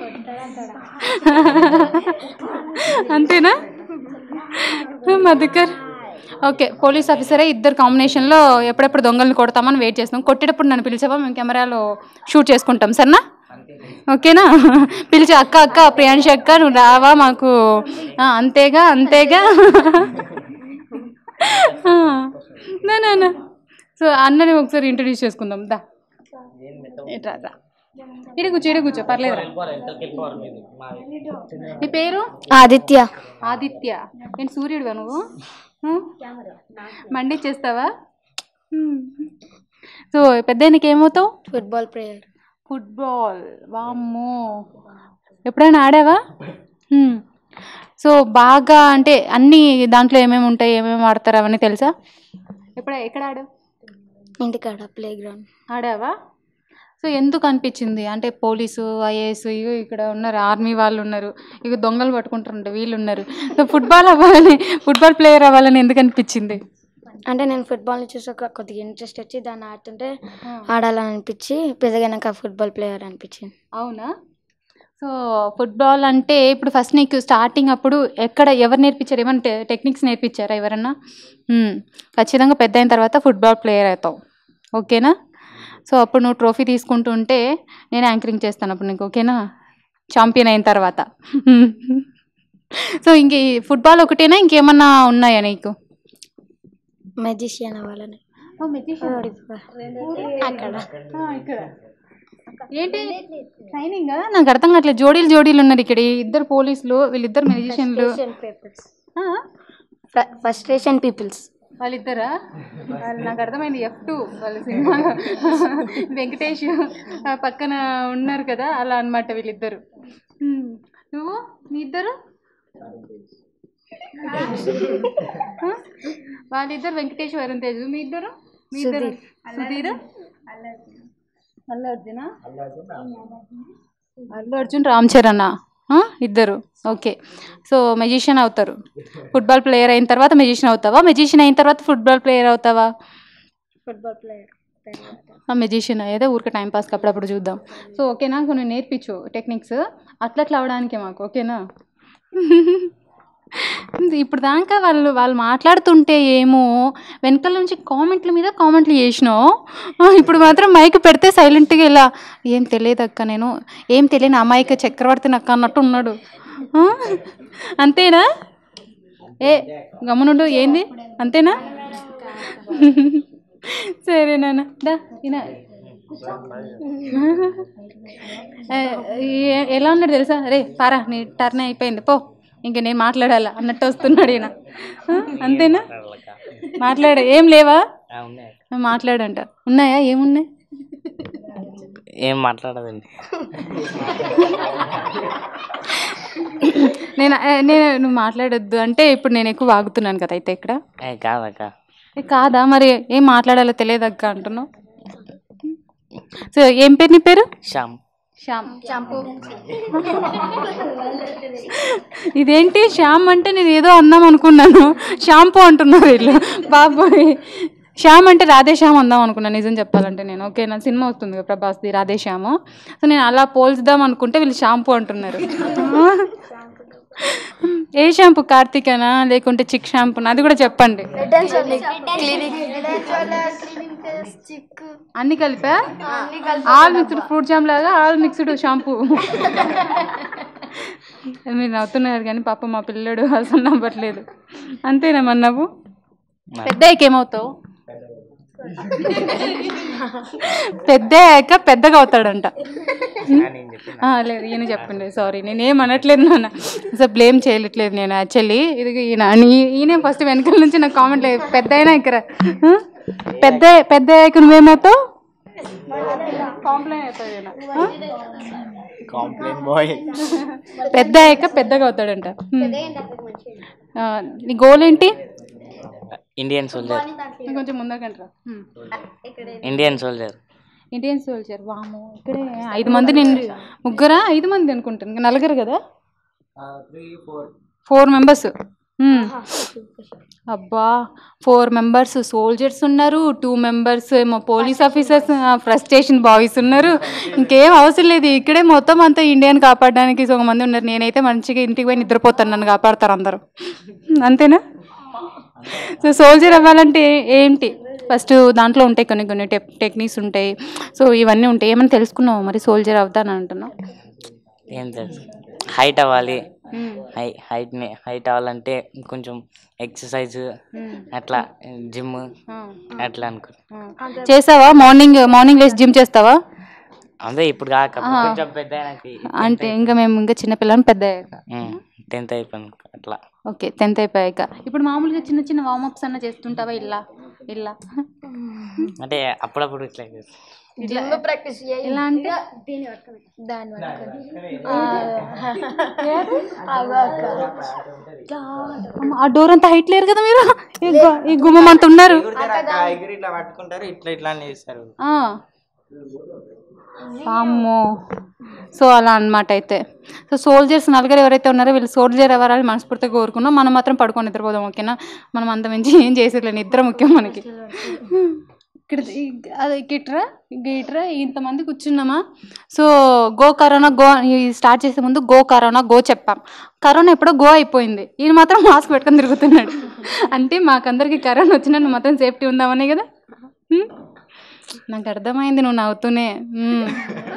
అంతేనా మధుకర్ ఓకే పోలీస్ ఆఫీసరే ఇద్దరు కాంబినేషన్లో ఎప్పుడెప్పుడు దొంగల్ని కొడతామని వెయిట్ చేస్తాం కొట్టేటప్పుడు నన్ను పిలిచావా మేము కెమెరాలో షూట్ చేసుకుంటాం సరేనా ఓకేనా పిలిచి అక్క అక్క ప్రియాంశ అక్క నువ్వు రావా మాకు ఆ, అంతేగా అంతేగా ఆ, నా నా నా. సో అన్నని ఒకసారి ఇంట్రడ్యూస్ చేసుకుందాం దా ఇట్రా రా ఇడ కూర్చో ఇడ కూర్చో పర్లేదు నీ పేరు ఆదిత్య ఆదిత్య నేను సూర్యుడువా నువ్వు హ్మ్? మండి చేస్తావా హ్మ్. సో పెద్ద ఏమవుతావు ఫుట్బాల్ ప్లేయర్ ఫుట్బాల్ వామ్మో ఎప్పుడైనా ఆడావా హ్మ్. సో బాగా అంటే అన్ని దాంట్లో ఏమేమి ఉంటాయి ఏమేమి ఆడతారు అవన్నీ తెలుసా ఎప్పుడు ఎక్కడ ఆడావు ఇంటికాడ ప్లే గ్రౌండ్ ఆడావా సో ఎందుకు అనిపించింది అంటే పోలీసు ఐఏఎస్ ఇగో ఇక్కడ ఉన్నారు ఆర్మీ వాళ్ళు ఉన్నారు ఇక దొంగలు పట్టుకుంటారంట వీళ్ళు ఉన్నారు సో ఫుట్బాల్ అవ్వాలని ఫుట్బాల్ ప్లేయర్ అవ్వాలని ఎందుకు అనిపించింది అంటే నేను ఫుట్బాల్ని చూసాక కొద్దిగా ఇంట్రెస్ట్ వచ్చి దాన్ని ఆడుతుంటే ఆడాలని అనిపించి పెద్దగైనాక ఫుట్బాల్ ప్లేయర్ అనిపించింది అవునా సో ఫుట్బాల్ అంటే ఇప్పుడు ఫస్ట్ నీకు స్టార్టింగ్ అప్పుడు ఎక్కడ ఎవరు నేర్పించారు ఏమైనా టె- టెక్నిక్స్ నేర్పించారా ఎవరన్నా మ్మ్. ఖచ్చితంగా పెద్ద అయిన తర్వాత ఫుట్బాల్ ప్లేయర్ అవుతావు ఓకేనా సో అప్పుడు నువ్వు ట్రోఫీ తీసుకుంటూ ఉంటే నేను యాంకరింగ్ చేస్తాను అప్పుడు నీకు ఓకేనా ఛాంపియన్ అయిన తర్వాత సో ఇంక ఈ ఫుట్బాల్ ఒకటేనా ఇంకేమన్నా ఉన్నాయా నీకు మెజిషియన్ అవ్వాలని అక్కడ ఇక్కడ ఏంటి ట్రైనింగ్ నాకు అర్థం కావట్లేదు జోడీలు జోడీలు ఉన్నారు ఇక్కడ ఈ ఇద్దరు పోలీసులు వీళ్ళిద్దరు మ్యూజిషియన్లు ఫస్ట్రేషన్ పీపుల్స్ వాళ్ళిద్దరా వాళ్ళు నాకు అర్థమైంది ఎఫ్ టూ వాళ్ళ సినిమాలో వెంకటేష్ ఆ పక్కన ఉన్నారు కదా అలా అన్నమాట వీళ్ళిద్దరు హ్మ్. నువ్వు మీ ఇద్దరు ఆ? వాళ్ళిద్దరు వెంకటేష్ వరుణ్ తేజ్ మీ ఇద్దరు మీ ఇద్దరు సుధీర్ అల్లు అర్జున అల్లు అర్జున్ రామ్ చరణ్ ఆ? ఇద్దరు ఓకే సో మెజిషియన్ అవుతారు ఫుట్బాల్ ప్లేయర్ అయిన తర్వాత మెజిషియన్ అవుతావా మెజిషియన్ అయిన తర్వాత ఫుట్బాల్ ప్లేయర్ అవుతావా ఫుట్బాల్ ప్లేయర్ మెజిషియన్ ఏదో ఊరికే టైం పాస్కి అప్పుడప్పుడు చూద్దాం సో ఓకేనా కొన్ని నేర్పించు టెక్నిక్స్ అట్లా అట్లా అవడానికే మాకు ఓకేనా ఇప్పుడు దాకా వాళ్ళు వాళ్ళు మాట్లాడుతుంటే ఏమో వెనకాల నుంచి కామెంట్ల మీద కామెంట్లు చేసినావు ఆ, ఇప్పుడు మాత్రం మైక్ పెడితే సైలెంట్గా ఇలా ఏం తెలియదు అక్క నేను ఏం తెలియని అమాయక చక్రవర్తిని అక్క అన్నట్టు ఉన్నాడు ఆ? అంతేనా ఏ గమనుడు ఏంది అంతేనా సరే నాన్న దా ఈయన ఏ- ఎలా ఉన్నాడు తెలుసా రే పారా నీ టర్న్ అయిపోయింది పో ఇంక నేను మాట్లాడాలా అన్నట్టు వస్తున్నాడు ఈయన ఆ, అంతేనా మాట్లాడ ఏం లేవా ఆ, ఉన్నాయి మాట్లాడంట ఉన్నాయా ఏమున్నాయి ఏం మాట్లాడదండి నేను ఏ, నేను నువ్వు మాట్లాడొద్దు అంటే ఇప్పుడు నేను ఎక్కువ వాగుతున్నాను కదా అయితే ఇక్కడ ఏ కాదక్క ఏ, కాదా మరి ఏం మాట్లాడాలో తెలియదు అక్క అంటున్నావు సో ఏం పేరు నీ పేరు శ్యామ్ శ్యామ్ ఇదేంటి శ్యామ్ అంటే నేను ఏదో అందాం అనుకున్నాను షాంపూ అంటున్నారు వీళ్ళు బాబోయ్ శ్యామ్ అంటే రాధేశ్యామ్ అందాం అనుకున్నాను నిజం చెప్పాలంటే నేను ఓకే నా సినిమా వస్తుంది కదా ప్రభాస్ది రాధేశ్యాము సో నేను అలా పోల్చుదాం అనుకుంటే వీళ్ళు షాంపూ అంటున్నారు ఏ షాంపూ కార్తీకేనా లేకుంటే చిక్ షాంపూనా అది కూడా చెప్పండి అన్ని కలిపా ఆల్ మిక్స్డ్ ఫ్రూట్ జామ్ లాగా ఆల్ మిక్స్డ్ షాంపూ మీరు నవ్వుతున్నారు కానీ పాప మా పిల్లడు అసలు నవ్వట్లేదు అంతేనా మరి నవ్వు పెద్ద ఏమవుతావు పెద్ద అయ్యాక పెద్దగా అవుతాడంట నేను చెప్పిన ఆ, లేదు ఈయన చెప్పండి సారీ నేను ఏం అనట్లేదు నాన్న అసలు బ్లేమ్ చేయట్లేదు నేను యాక్చువల్లీ ఇది ఈయన ఈ- ఈయనే ఫస్ట్ వెనకాల నుంచి నాకు కామెంట్ లేదు పెద్ద అయినా ఇక్కడ ఆ? పెద్ద పెద్ద అయ్యాక నువ్వేమవుతావు కాంప్లైంట్ అవుతాడు ఈయన ఆ? కాంప్లైంట్ బాయ్ పెద్ద అయ్యాక పెద్దగా అవుతాడంట హ్మ్. ఆ, నీ గోల్ ఏంటి ఇండియన్ సోల్జర్ కొంచెం ముందకంటరా ఇండియన్ సోల్జర్ ఇండియన్ సోల్జర్ వాము ఇక్కడే ఐదు మంది నేను ముగ్గురా ఐదు మంది అనుకుంటాను ఇంకా నలుగురు కదా ఫోర్ మెంబర్స్ అబ్బా ఫోర్ మెంబర్స్ సోల్జర్స్ ఉన్నారు టూ మెంబర్స్ ఏమో పోలీస్ ఆఫీసర్స్ ఫ్రస్ట్రేషన్ బాయ్స్ ఉన్నారు ఇంకేం అవసరం లేదు ఇక్కడే మొత్తం అంతా ఇండియాని కాపాడడానికి ఒక మంది ఉన్నారు నేనైతే మంచిగా ఇంటికి పోయి నిద్రపోతాను నన్ను కాపాడతారు అందరూ అంతేనా సో సోల్జర్ అవ్వాలంటే ఏంటి ఫస్ట్ దాంట్లో ఉంటాయి కొన్ని కొన్ని టెక్ టెక్నిక్స్ ఉంటాయి సో ఇవన్నీ ఉంటాయి ఏమైనా తెలుసుకున్నావు మరి సోల్జర్ అవుతాను అంటున్నావు ఏం తెలుసు హైట్ అవ్వాలి హై హైట్ని హైట్ అవ్వాలంటే కొంచెం ఎక్సర్సైజ్ అట్లా జిమ్ అట్లా అనుకో చేసావా మార్నింగ్ మార్నింగ్ లేచి జిమ్ చేస్తావా అదే ఇప్పుడు కాక కొంచెం పెద్ద అంటే ఇంకా మేము ఇంకా చిన్నపిల్లని పెద్ద అయ్యాక టెన్త్ అయిపోయాను అట్లా ఓకే టెన్త్ అయిపోయాక ఇప్పుడు మామూలుగా చిన్న చిన్న వార్మప్స్ అన్న చేస్తుంటావా ఇలా ఇలా అంటే అప్పుడప్పుడు ఇట్లా చేస్తా. జిమ్ ప్రాక్టీస్ ఇలా అంటే దాని పట్టుకొని అమ్మ, ఆ డోర్ అంతా హైట్ లేరు కదా మీరు ఈ గు- ఈ గుమ్మం అంత ఉన్నారు ఎగురు ఇట్లా పట్టుకుంటారు ఇట్లా ఇట్లా అని చేస్తారు ఆ. అమ్మో సో అలా అన్నమాట అయితే సో సోల్జర్స్ నలుగురు ఎవరైతే ఉన్నారో వీళ్ళు సోల్జర్ ఎవరాలి మనస్ఫూర్తిగా కోరుకున్నాం మనం మాత్రం పడుకొని నిద్రపోదాం ఓకేనా మనం అంత మించి ఏం చేసేట్లే నిద్ర ముఖ్యం మనకి ఇక్కడ ఈ- అది గిట్రా గిట్రా ఇంతమంది కూర్చున్నామా సో గో కరోనా గో ఈ స్టార్ట్ చేసే ముందు గో కరోనా గో చెప్పాం కరోనా ఎప్పుడో గో అయిపోయింది ఈయన మాత్రం మాస్క్ పెట్టుకొని తిరుగుతున్నాడు అంటే మాకందరికి కరోనా వచ్చినా నువ్వు మాత్రం సేఫ్టీ ఉందామనే కదా హ్మ్? నాకు అర్థమైంది నువ్వు నవ్వుతూనే హ్మ్.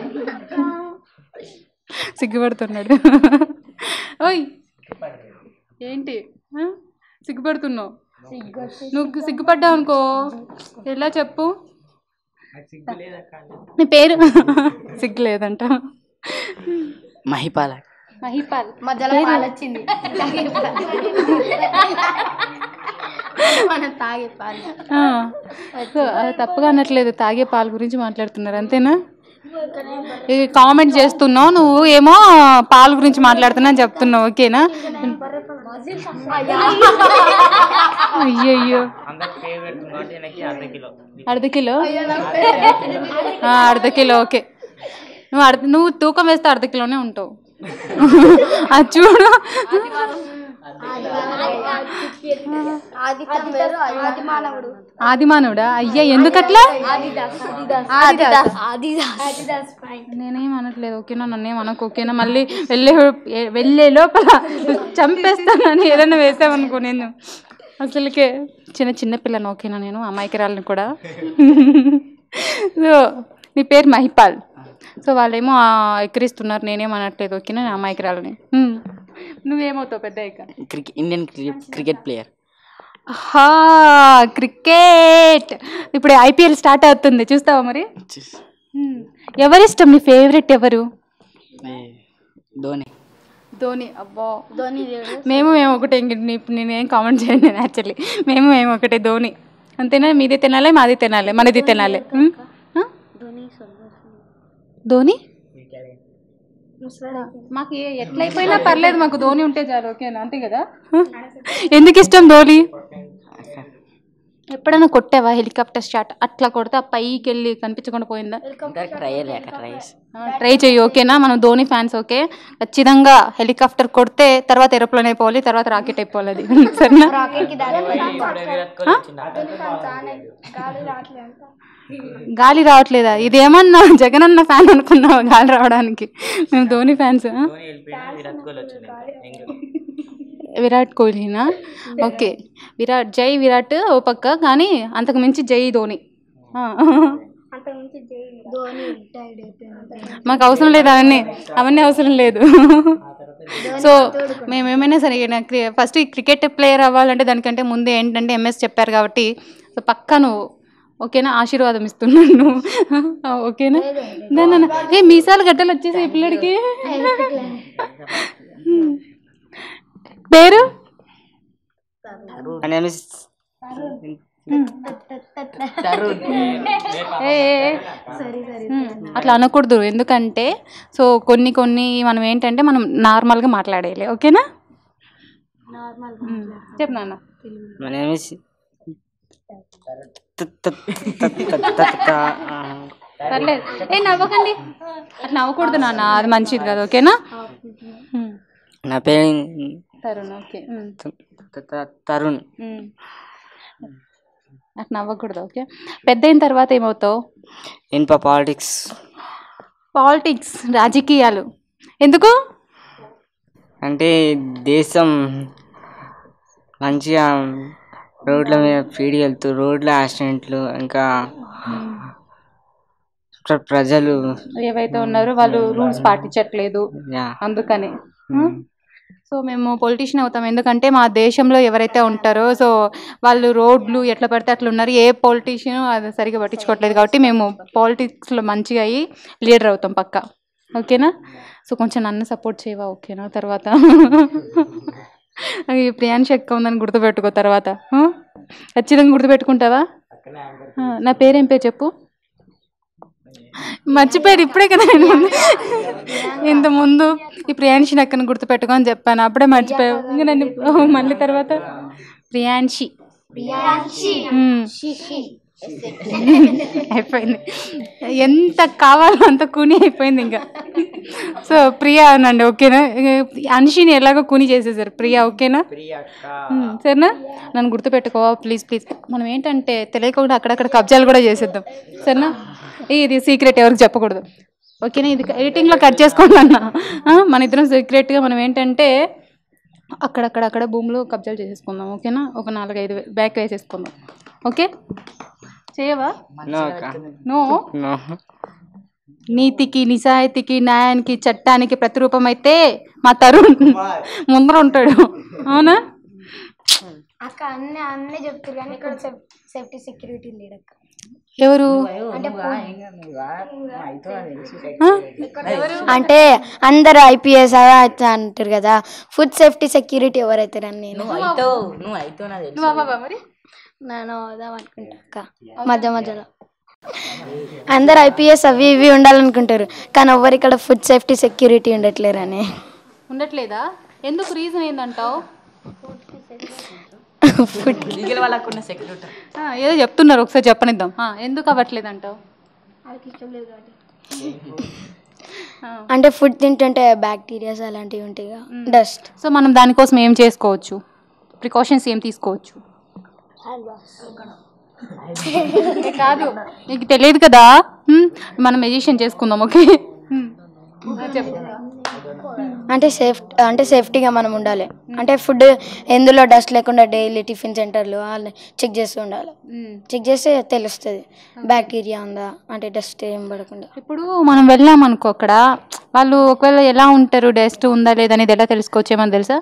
సిగ్గుపడుతున్నాడు ఓయ్ ఏంటి ఆ? సిగ్గుపడుతున్నావు నువ్వు సిగ్గుపడ్డావు అనుకో ఎలా చెప్పు నీ పేరు సిగ్గు లేదంట మహిపాల మహిపాల్ మధ్యలో పాలు వచ్చింది మనం తాగే పాలు ఆ. సో అది తప్పుగా అనట్లేదు తాగే పాల గురించి మాట్లాడుతున్నారు అంతేనా ఇది కామెంట్ చేస్తున్నావు నువ్వు ఏమో పాల గురించి మాట్లాడుతున్నా అని చెప్తున్నావు ఓకేనా అయ్యయ్యో అందరికి ఫేవరెట్ కాబట్టి எனக்கு అర్ధ కిలో అర్ధ కిలో ఆ, అర్ధ కిలో ఓకే నువ్వు అర్ధ నువ్వు తూకం వేస్తే అర్ధ కిలోనే ఉంటావు అది చూడు ఆదిత్యం వేరు ఆది మానవుడు ఆదిమానవుడా అయ్యా ఎందుకట్లా ఆదిదాస్ ఆదిదాస్ నేనేం అనట్లేదు ఓకేనా నన్నేం అనకు ఓకేనా మళ్ళీ వెళ్ళే వెళ్ళే లోపల చంపేస్తానని ఏదైనా వేసామనుకో నేను అసలుకే చిన్న చిన్న పిల్లను ఓకేనా నేను అమాయకురాలని కూడా సో నీ పేరు మహిపాల్ సో వాళ్ళేమో ఆ, ఎక్కిరిస్తున్నారు నేనేం అనట్లేదు ఓకేనా నేను అమాయకురాలని హ్మ్. నువ్వేమవుతావు పెద్ద ఇక క్రికెట్ ఇండియన్ క్రికెట్ ప్లేయర్ హా క్రికెట్ ఇప్పుడు ఐపీఎల్ స్టార్ట్ అవుతుంది చూస్తావా మరి హ్మ్. ఎవరిష్టం నీ ఫేవరెట్ ఎవరు ధోని ధోని అబ్బా ధోని మేము మేము ఒకటే ఇంక నీ- నేనేం కామెంట్ చేయను నేను యాక్చువల్లీ మేము మేము ఒకటే ధోని అంతేనా మీది తినాలి మాది తినాలి మనది తినాలి హ్మ్? ఆ? ధోని మాకు ఏ- ఎట్లయిపోయినా పర్లేదు మాకు ధోని ఉంటే చాలు ఓకేనా అంతే కదా ఎందుకు ఇష్టం ధోని ఎప్పుడైనా కొట్టావా హెలికాప్టర్ షాట్ అట్లా కొడితే ఆ పైకి వెళ్ళి కనిపించకుండా పోయిందా ఇంకా ట్రై లేక ట్రై ట్రై చెయ్యి ఓకేనా మనం ధోని ఫ్యాన్స్ ఓకే ఖచ్చితంగా హెలికాప్టర్ కొడితే తర్వాత ఏరోప్లేన్ అయిపోవాలి తర్వాత రాకెట్ అయిపోవాలి అది సరేనా గాలి రావట్లేదా ఇదేమన్నా జగన్ అన్న ఫ్యాన్ అనుకున్నావా గాలి రావడానికి మేము ధోని ఫ్యాన్స్ ధోని వెళ్ళిపోయినా విరాట్ కోహ్లీ వచ్చింది విరాట్ కోహ్లీనా ఓకే విరాట్ జై విరాట్ ఓ పక్క కానీ అంతకు మించి జై ధోని ఆ. ధోని రిటైర్డ్ అయిపోయినాడు మాకు అవసరం లేదు అవన్నీ అవన్నీ అవసరం లేదు సో మేము ఏమైనా సరే ఫస్ట్ ఈ క్రికెట్ ప్లేయర్ అవ్వాలంటే దానికంటే ముందు ఏంటంటే ఎంఎస్ చెప్పారు కాబట్టి సో పక్కా నువ్వు ఓకేనా ఆశీర్వాదం ఇస్తున్నాను నువ్వు ఆ, ఓకేనా నా, నా, నా. ఏ మీసాలు గడ్డలు వచ్చేసి ఈ పిల్లడికి పేరు నేను తరుణ్ ఏ, ఏ, ఏ. ఉమ్, అట్లా అనకూడదు ఎందుకంటే సో కొన్ని కొన్ని మనం ఏంటంటే మనం నార్మల్గా మాట్లాడేయాలి ఓకేనా ఉమ్, చెప్పు నాన్న My name is పర్లేదు ఏ నవ్వకండి అట్లా నవ్వకూడదు నాన్న అది మంచిది కదా ఓకేనా ఉమ్, నా పేరు తరుణ్ ఓకే ఉమ్, తరుణ్ ఉమ్. అట్లా నవ్వకూడదు ఓకే పెద్ద అయిన తర్వాత ఏమవుతావు ఇన్ప పాలిటిక్స్ పాలిటిక్స్ రాజకీయాలు ఎందుకు అంటే దేశం మంచిగా రోడ్ల మీద స్పీడ్ వెళ్తూ రోడ్ల యాక్సిడెంట్లు ఇంకా ప్ర- ప్రజలు ఏవైతే ఉన్నారో వాళ్ళు రూల్స్ పాటించట్లేదు యా అందుకని సో మేము పొలిటీషియన్ అవుతాం ఎందుకంటే మా దేశంలో ఎవరైతే ఉంటారో సో వాళ్ళు రోడ్లు ఎట్లా పడితే అట్లా ఉన్నారు ఏ పొలిటీషియన్ అది సరిగా పట్టించుకోవట్లేదు కాబట్టి మేము పాలిటిక్స్లో మంచిగా అయ్యి లీడర్ అవుతాం పక్కా ఓకేనా సో కొంచెం నన్ను సపోర్ట్ చేయవా ఓకేనా తర్వాత ఈ ప్రియాంశ ఎక్క ఉందని గుర్తుపెట్టుకో తర్వాత ఆ? ఖచ్చితంగా గుర్తుపెట్టుకుంటావా ఆ, నా పేరేం పేరు చెప్పు మర్చిపోయారు ఇప్పుడే కదా నేను ముందు ఇంత ముందు ఈ ప్రియాంశి నక్కను గుర్తుపెట్టుకో అని చెప్పాను అప్పుడే మర్చిపోయావు ఇంకా నన్ను ఓ, మళ్ళీ తర్వాత ప్రియాంశి మ్మ్. అయిపోయింది ఎంత కావాలో అంత కూని అయిపోయింది ఇంకా సో ప్రియా అనండి ఓకేనా అన్షిని ఎలాగో కూని చేసేసారు ప్రియా ఓకేనా మ్మ్. సరేనా నన్ను గుర్తుపెట్టుకో ప్లీజ్ ప్లీజ్ మనం ఏంటంటే తెలియకుండా అక్కడక్కడ కబ్జాలు కూడా చేసేద్దాం సరేనా ఇది సీక్రెట్ ఎవరికి చెప్పకూడదు ఓకేనా ఇది ఎడిటింగ్లో కట్ చేసుకోండి అన్న ఆ, మన ఇద్దరం సీక్రెట్గా మనం ఏంటంటే అక్కడక్కడ అక్కడ భూములు కబ్జాలు చేసేసుకుందాం ఓకేనా ఒక నాలుగైదు వే- బ్యాక్ వేసేసుకుందాం ఓకే చేయవా నో అక్క నో నో నీతికి నిజాయితీకి న్యాయానికి చట్టానికి ప్రతిరూపం అయితే మా తరుణ్ ముందర ఉంటాడు అవునా అక్క అన్నీ అన్నీ చెప్తారు కానీ ఇక్కడ సేఫ్టీ సెక్యూరిటీ లేడు అక్క ఎవరు ఆ? అంటే అందరు ఐపీఎస్ అంటారు కదా ఫుడ్ సేఫ్టీ సెక్యూరిటీ ఎవరైతారని నేను నువ్వు అవ్వవా మరి నేను అవుదాం అనుకుంటా అక్క మధ్య మధ్యలో అందరు ఐపీఎస్ అవి ఇవి ఉండాలనుకుంటారు కానీ ఎవరు ఇక్కడ ఫుడ్ సేఫ్టీ సెక్యూరిటీ ఉండట్లేరని ఉండట్లేదా ఎందుకు రీజన్ ఏందంటావు ఆ, ఏదో చెప్తున్నారు ఒకసారి చెప్పనిద్దాం ఆ, ఎందుకు అవ్వట్లేదు అంటావు అంటే ఫుడ్ తింటుంటే బ్యాక్టీరియాస్ అలాంటివి ఉంటాయి డస్ట్ సో మనం దానికోసం ఏం చేసుకోవచ్చు ప్రికాషన్స్ ఏం తీసుకోవచ్చు ఏ కాదు నీకు తెలియదు కదా హ్మ్, మనం మెజిషియన్ చేసుకుందాం ఓకే హ్మ్. చెప్పు అంటే సేఫ్ అంటే సేఫ్టీగా మనం ఉండాలి అంటే ఫుడ్ ఎందులో డస్ట్ లేకుండా డైలీ టిఫిన్ సెంటర్లు చెక్ చేస్తూ ఉండాలి హ్మ్. చెక్ చేస్తే తెలుస్తుంది బ్యాక్టీరియా ఉందా అంటే డస్ట్ ఏం పడకుండా ఇప్పుడు మనం వెళ్ళాం అనుకో అక్కడ వాళ్ళు ఒకవేళ ఎలా ఉంటారు డస్ట్ ఉందా లేదా అనేది ఎలా తెలుసుకోవచ్చు ఏమని తెలుసా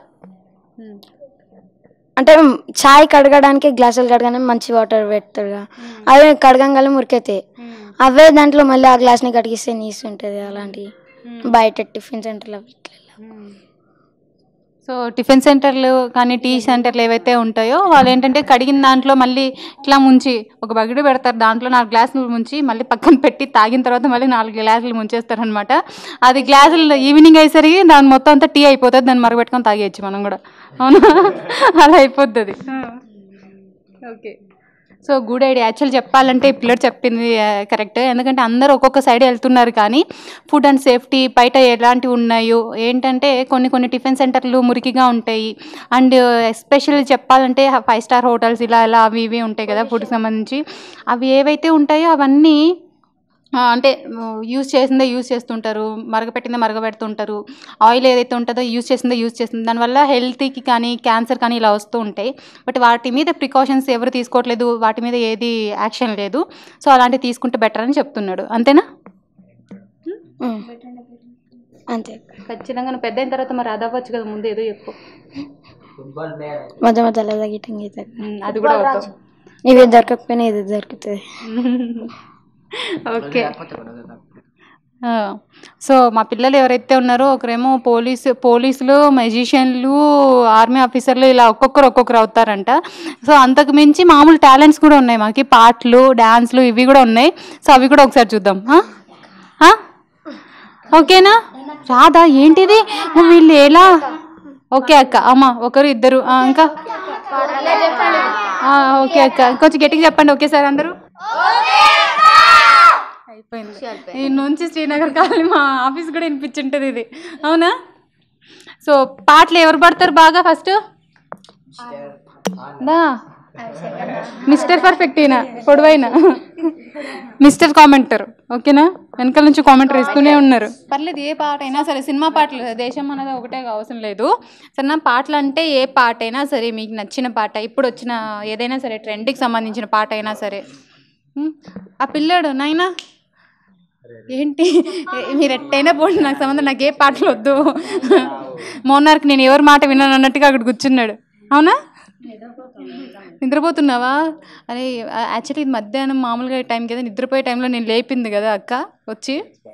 అంటే చాయ్ కడగడానికి గ్లాసులు కడగడానికి మంచి వాటర్ పెడతారుగా అవి కడగంగానే మురికైతాయి అవే దాంట్లో మళ్ళీ ఆ గ్లాస్ని కడిగిస్తే నీసు ఉంటుంది అలాంటివి బయట టిఫిన్ సెంటర్లో సో టిఫిన్ సెంటర్లు కానీ టీ సెంటర్లు ఏవైతే ఉంటాయో వాళ్ళు ఏంటంటే కడిగిన దాంట్లో మళ్ళీ ఇట్లా ముంచి ఒక బకెట్ పెడతారు దాంట్లో నాలుగు గ్లాసులు ముంచి మళ్ళీ పక్కన పెట్టి తాగిన తర్వాత మళ్ళీ నాలుగు గ్లాసులు ముంచేస్తారు అనమాట అది గ్లాసులు ఈవినింగ్ అయ్యేసరికి దాని మొత్తం అంతా టీ అయిపోతుంది దాన్ని మరగబెట్టుకొని తాగేయచ్చు మనం కూడా అవునా అలా అయిపోద్ది అది okay so good idea actual చెప్పాలంటే ఈ పిల్లడు చెప్పింది కరెక్ట్ ఎందుకంటే అందరూ ఒక్కొక్క సైడ్ వెళ్తున్నారు కానీ ఫుడ్ అండ్ సేఫ్టీ బయట ఎలాంటివి ఉన్నాయో ఏంటంటే కొన్ని కొన్ని టిఫిన్ సెంటర్లు మురికిగా ఉంటాయి అండ్ ఎస్పెషల్లీ చెప్పాలంటే ఫైవ్ స్టార్ హోటల్స్ ఇలా ఇలా అవి ఇవి ఉంటాయి కదా ఫుడ్కి సంబంధించి అవి ఏవైతే ఉంటాయో అవన్నీ ఆ, అంటే యూజ్ చేసిందే యూజ్ చేస్తుంటారు మరగపెట్టిందే మరగబెడుతుంటారు ఆయిల్ ఏదైతే ఉంటుందో యూజ్ చేసిందే యూజ్ చేస్తుంది దానివల్ల హెల్త్కి కానీ క్యాన్సర్ కానీ ఇలా వస్తూ ఉంటాయి బట్ వాటి మీద ప్రికాషన్స్ ఎవరు తీసుకోవట్లేదు వాటి మీద ఏది యాక్షన్ లేదు సో అలాంటివి తీసుకుంటే బెటర్ అని చెప్తున్నాడు అంతేనా అంతే ఖచ్చితంగా నువ్వు పెద్ద అయిన తర్వాత మరి అది అవ్వచ్చు కదా ముందు ఏదో చెప్పు మధ్య మధ్యలో తగ్గిటంగా అవుతుంది ఉమ్, అది కూడా అవుతావు ఇవి దొరకకపోయినా ఇది దొరుకుతుంది ఓకే ఆ, సో మా పిల్లలు ఎవరైతే ఉన్నారో ఒకరేమో పోలీసు పోలీసులు మెజిషియన్లు ఆర్మీ ఆఫీసర్లు ఇలా ఒక్కొక్కరు ఒక్కొక్కరు అవుతారంట సో అంతకు మించి మామూలు టాలెంట్స్ కూడా ఉన్నాయి మాకు పాటలు డ్యాన్స్లు ఇవి కూడా ఉన్నాయి సో అవి కూడా ఒకసారి చూద్దాం ఆ? ఆ? ఓకేనా రాదా ఏంటిది వీళ్ళు ఎలా ఓకే అక్క అమ్మ ఒకరు ఇద్దరు ఆ, ఇంకా ఆ, ఓకే అక్క కొంచెం గట్టిగా చెప్పండి ఒకేసారి అందరూ అయిపోయింది ఈ నుంచి శ్రీనగర్ కాలనీ మా ఆఫీస్ కూడా వినిపించుంటుంది ఇది అవునా సో పాటలు ఎవరు పడతారు బాగా ఫస్ట్ దా మిస్టర్ పర్ఫెక్ట్ ఈయన పొడవైన మిస్టర్ కామెంటర్ ఓకేనా వెనకాల నుంచి కామెంటర్ ఇస్తూనే ఉన్నారు పర్లేదు ఏ పాట అయినా సరే సినిమా పాటలు దేశం అనేది ఒకటే అవసరం లేదు సరే నా పాటలు అంటే ఏ పాట అయినా సరే మీకు నచ్చిన పాట ఇప్పుడు వచ్చిన ఏదైనా సరే ట్రెండ్కి సంబంధించిన పాట అయినా సరే ఉం? ఆ పిల్లాడు నాయనా ఏంటి ఏ- మీరు ఎట్టయినా పోండి నాకు సంబంధం నాకు ఏ పాటలు వద్దు మోనార్క్ నేను ఎవరి మాట విన్నాను అన్నట్టుగా అక్కడ కూర్చున్నాడు అవునా నిద్రపోతున్నావా అరే యాక్చువల్లీ ఇది మధ్యాహ్నం మామూలుగా టైం కదా నిద్రపోయే టైంలో నేను లేపింది కదా అక్క వచ్చి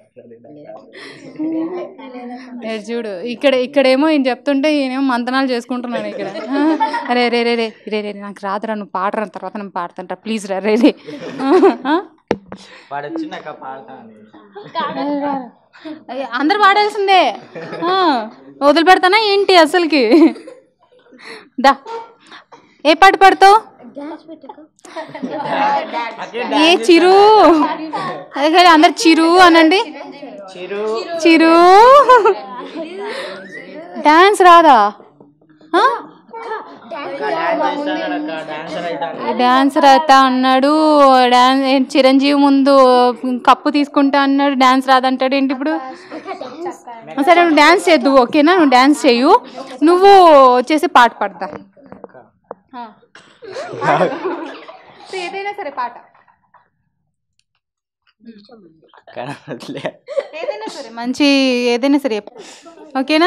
ఏడు చూడు ఇక్కడ ఇక్కడేమో ఈయన చెప్తుంటే ఈయనేమో మంతనాలు చేసుకుంటున్నాను ఇక్కడ అరే రే రే రే రే రే నాకు రాదురా నువ్వు పాడరా తర్వాత నేను పాడతాంటా ప్లీజ్ రా రే రే ఆ? వాడు వచ్చినాక పాడతాను అయ్య, అందరు పాడాల్సిందే ఆ, వదిలిపెడతానా ఏంటి అసలుకి దా ఏ పాట పాడతావు ఏ చిరు అదే కదా అందరు చిరు అనండి చిరు చిరు డాన్స్ రాదా ఆ? డాన్సర్ అయితే డాన్సర్ అవుతా అన్నాడు డాన్స్ చిరంజీవి ముందు కప్పు తీసుకుంటా అన్నాడు డాన్స్ రాదంటాడు ఏంటి ఇప్పుడు సరే నువ్వు డాన్స్ చేద్దు ఓకేనా నువ్వు డాన్స్ చేయు నువ్వు వచ్చేసి పాట పాడతా ఆ. సో ఏదైనా సరే పాట కనట్లే ఏదైనా సరే మంచి ఏదైనా సరే చెప్పు. ఓకేనా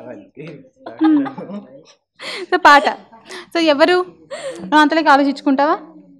సో పాట సో ఎవరు నువ్వు అంతలోకి ఆలోచించుకుంటావా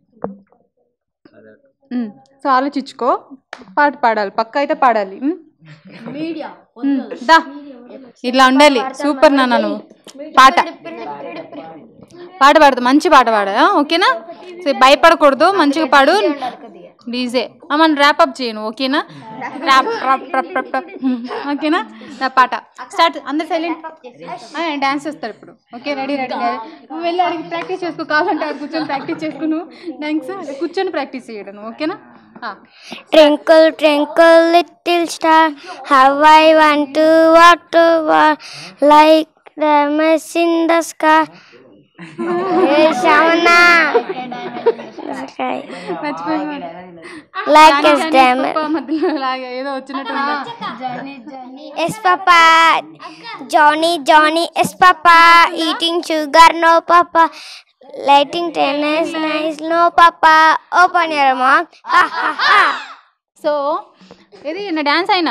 ఉమ్, సో ఆలోచించుకో పాట పాడాలి పక్క అయితే పాడాలి ఉమ్? ఉమ్, దా ఇట్లా ఉండాలి సూపర్ నాన్న నువ్వు పాట పాట పాడదు మంచి పాట పాడ ఓకేనా సో భయపడకూడదు మంచిగా పాడు డీజే మన ర్యాప్ అప్ చేయను ఓకేనా rap rap rap rap rap. ఓకేనా నా పాట స్టార్ట్ అందరు సైలెంట్ డాన్స్ చేస్తారు ఇప్పుడు ఓకే రెడీ రెడీ నువ్వు వెళ్ళి అడిగి ప్రాక్టీస్ చేసుకో కావాలంటే అక్కడ కూర్చొని ప్రాక్టీస్ చేసుకో నువ్వు థ్యాంక్స్ కూర్చొని ప్రాక్టీస్ చేయడం నువ్వు ఓకేనా ఆ. Twinkle, twinkle, little star, how I want to walk to walk like the mist in the sky. Hey, Shamana. Okay. మర్చిపోయాను. Like a Johnny stem. పాప మధ్యలో ఇలాగ ఏదో వచ్చినట్టు ఉంది. Yes, Papa. Johnny, Johnny, yes, Papa. Eating sugar, no, Papa. Lighting tennis, nice, no, Papa. Open your mouth. Ha, ha, ha. So ఇది నా dance అయినా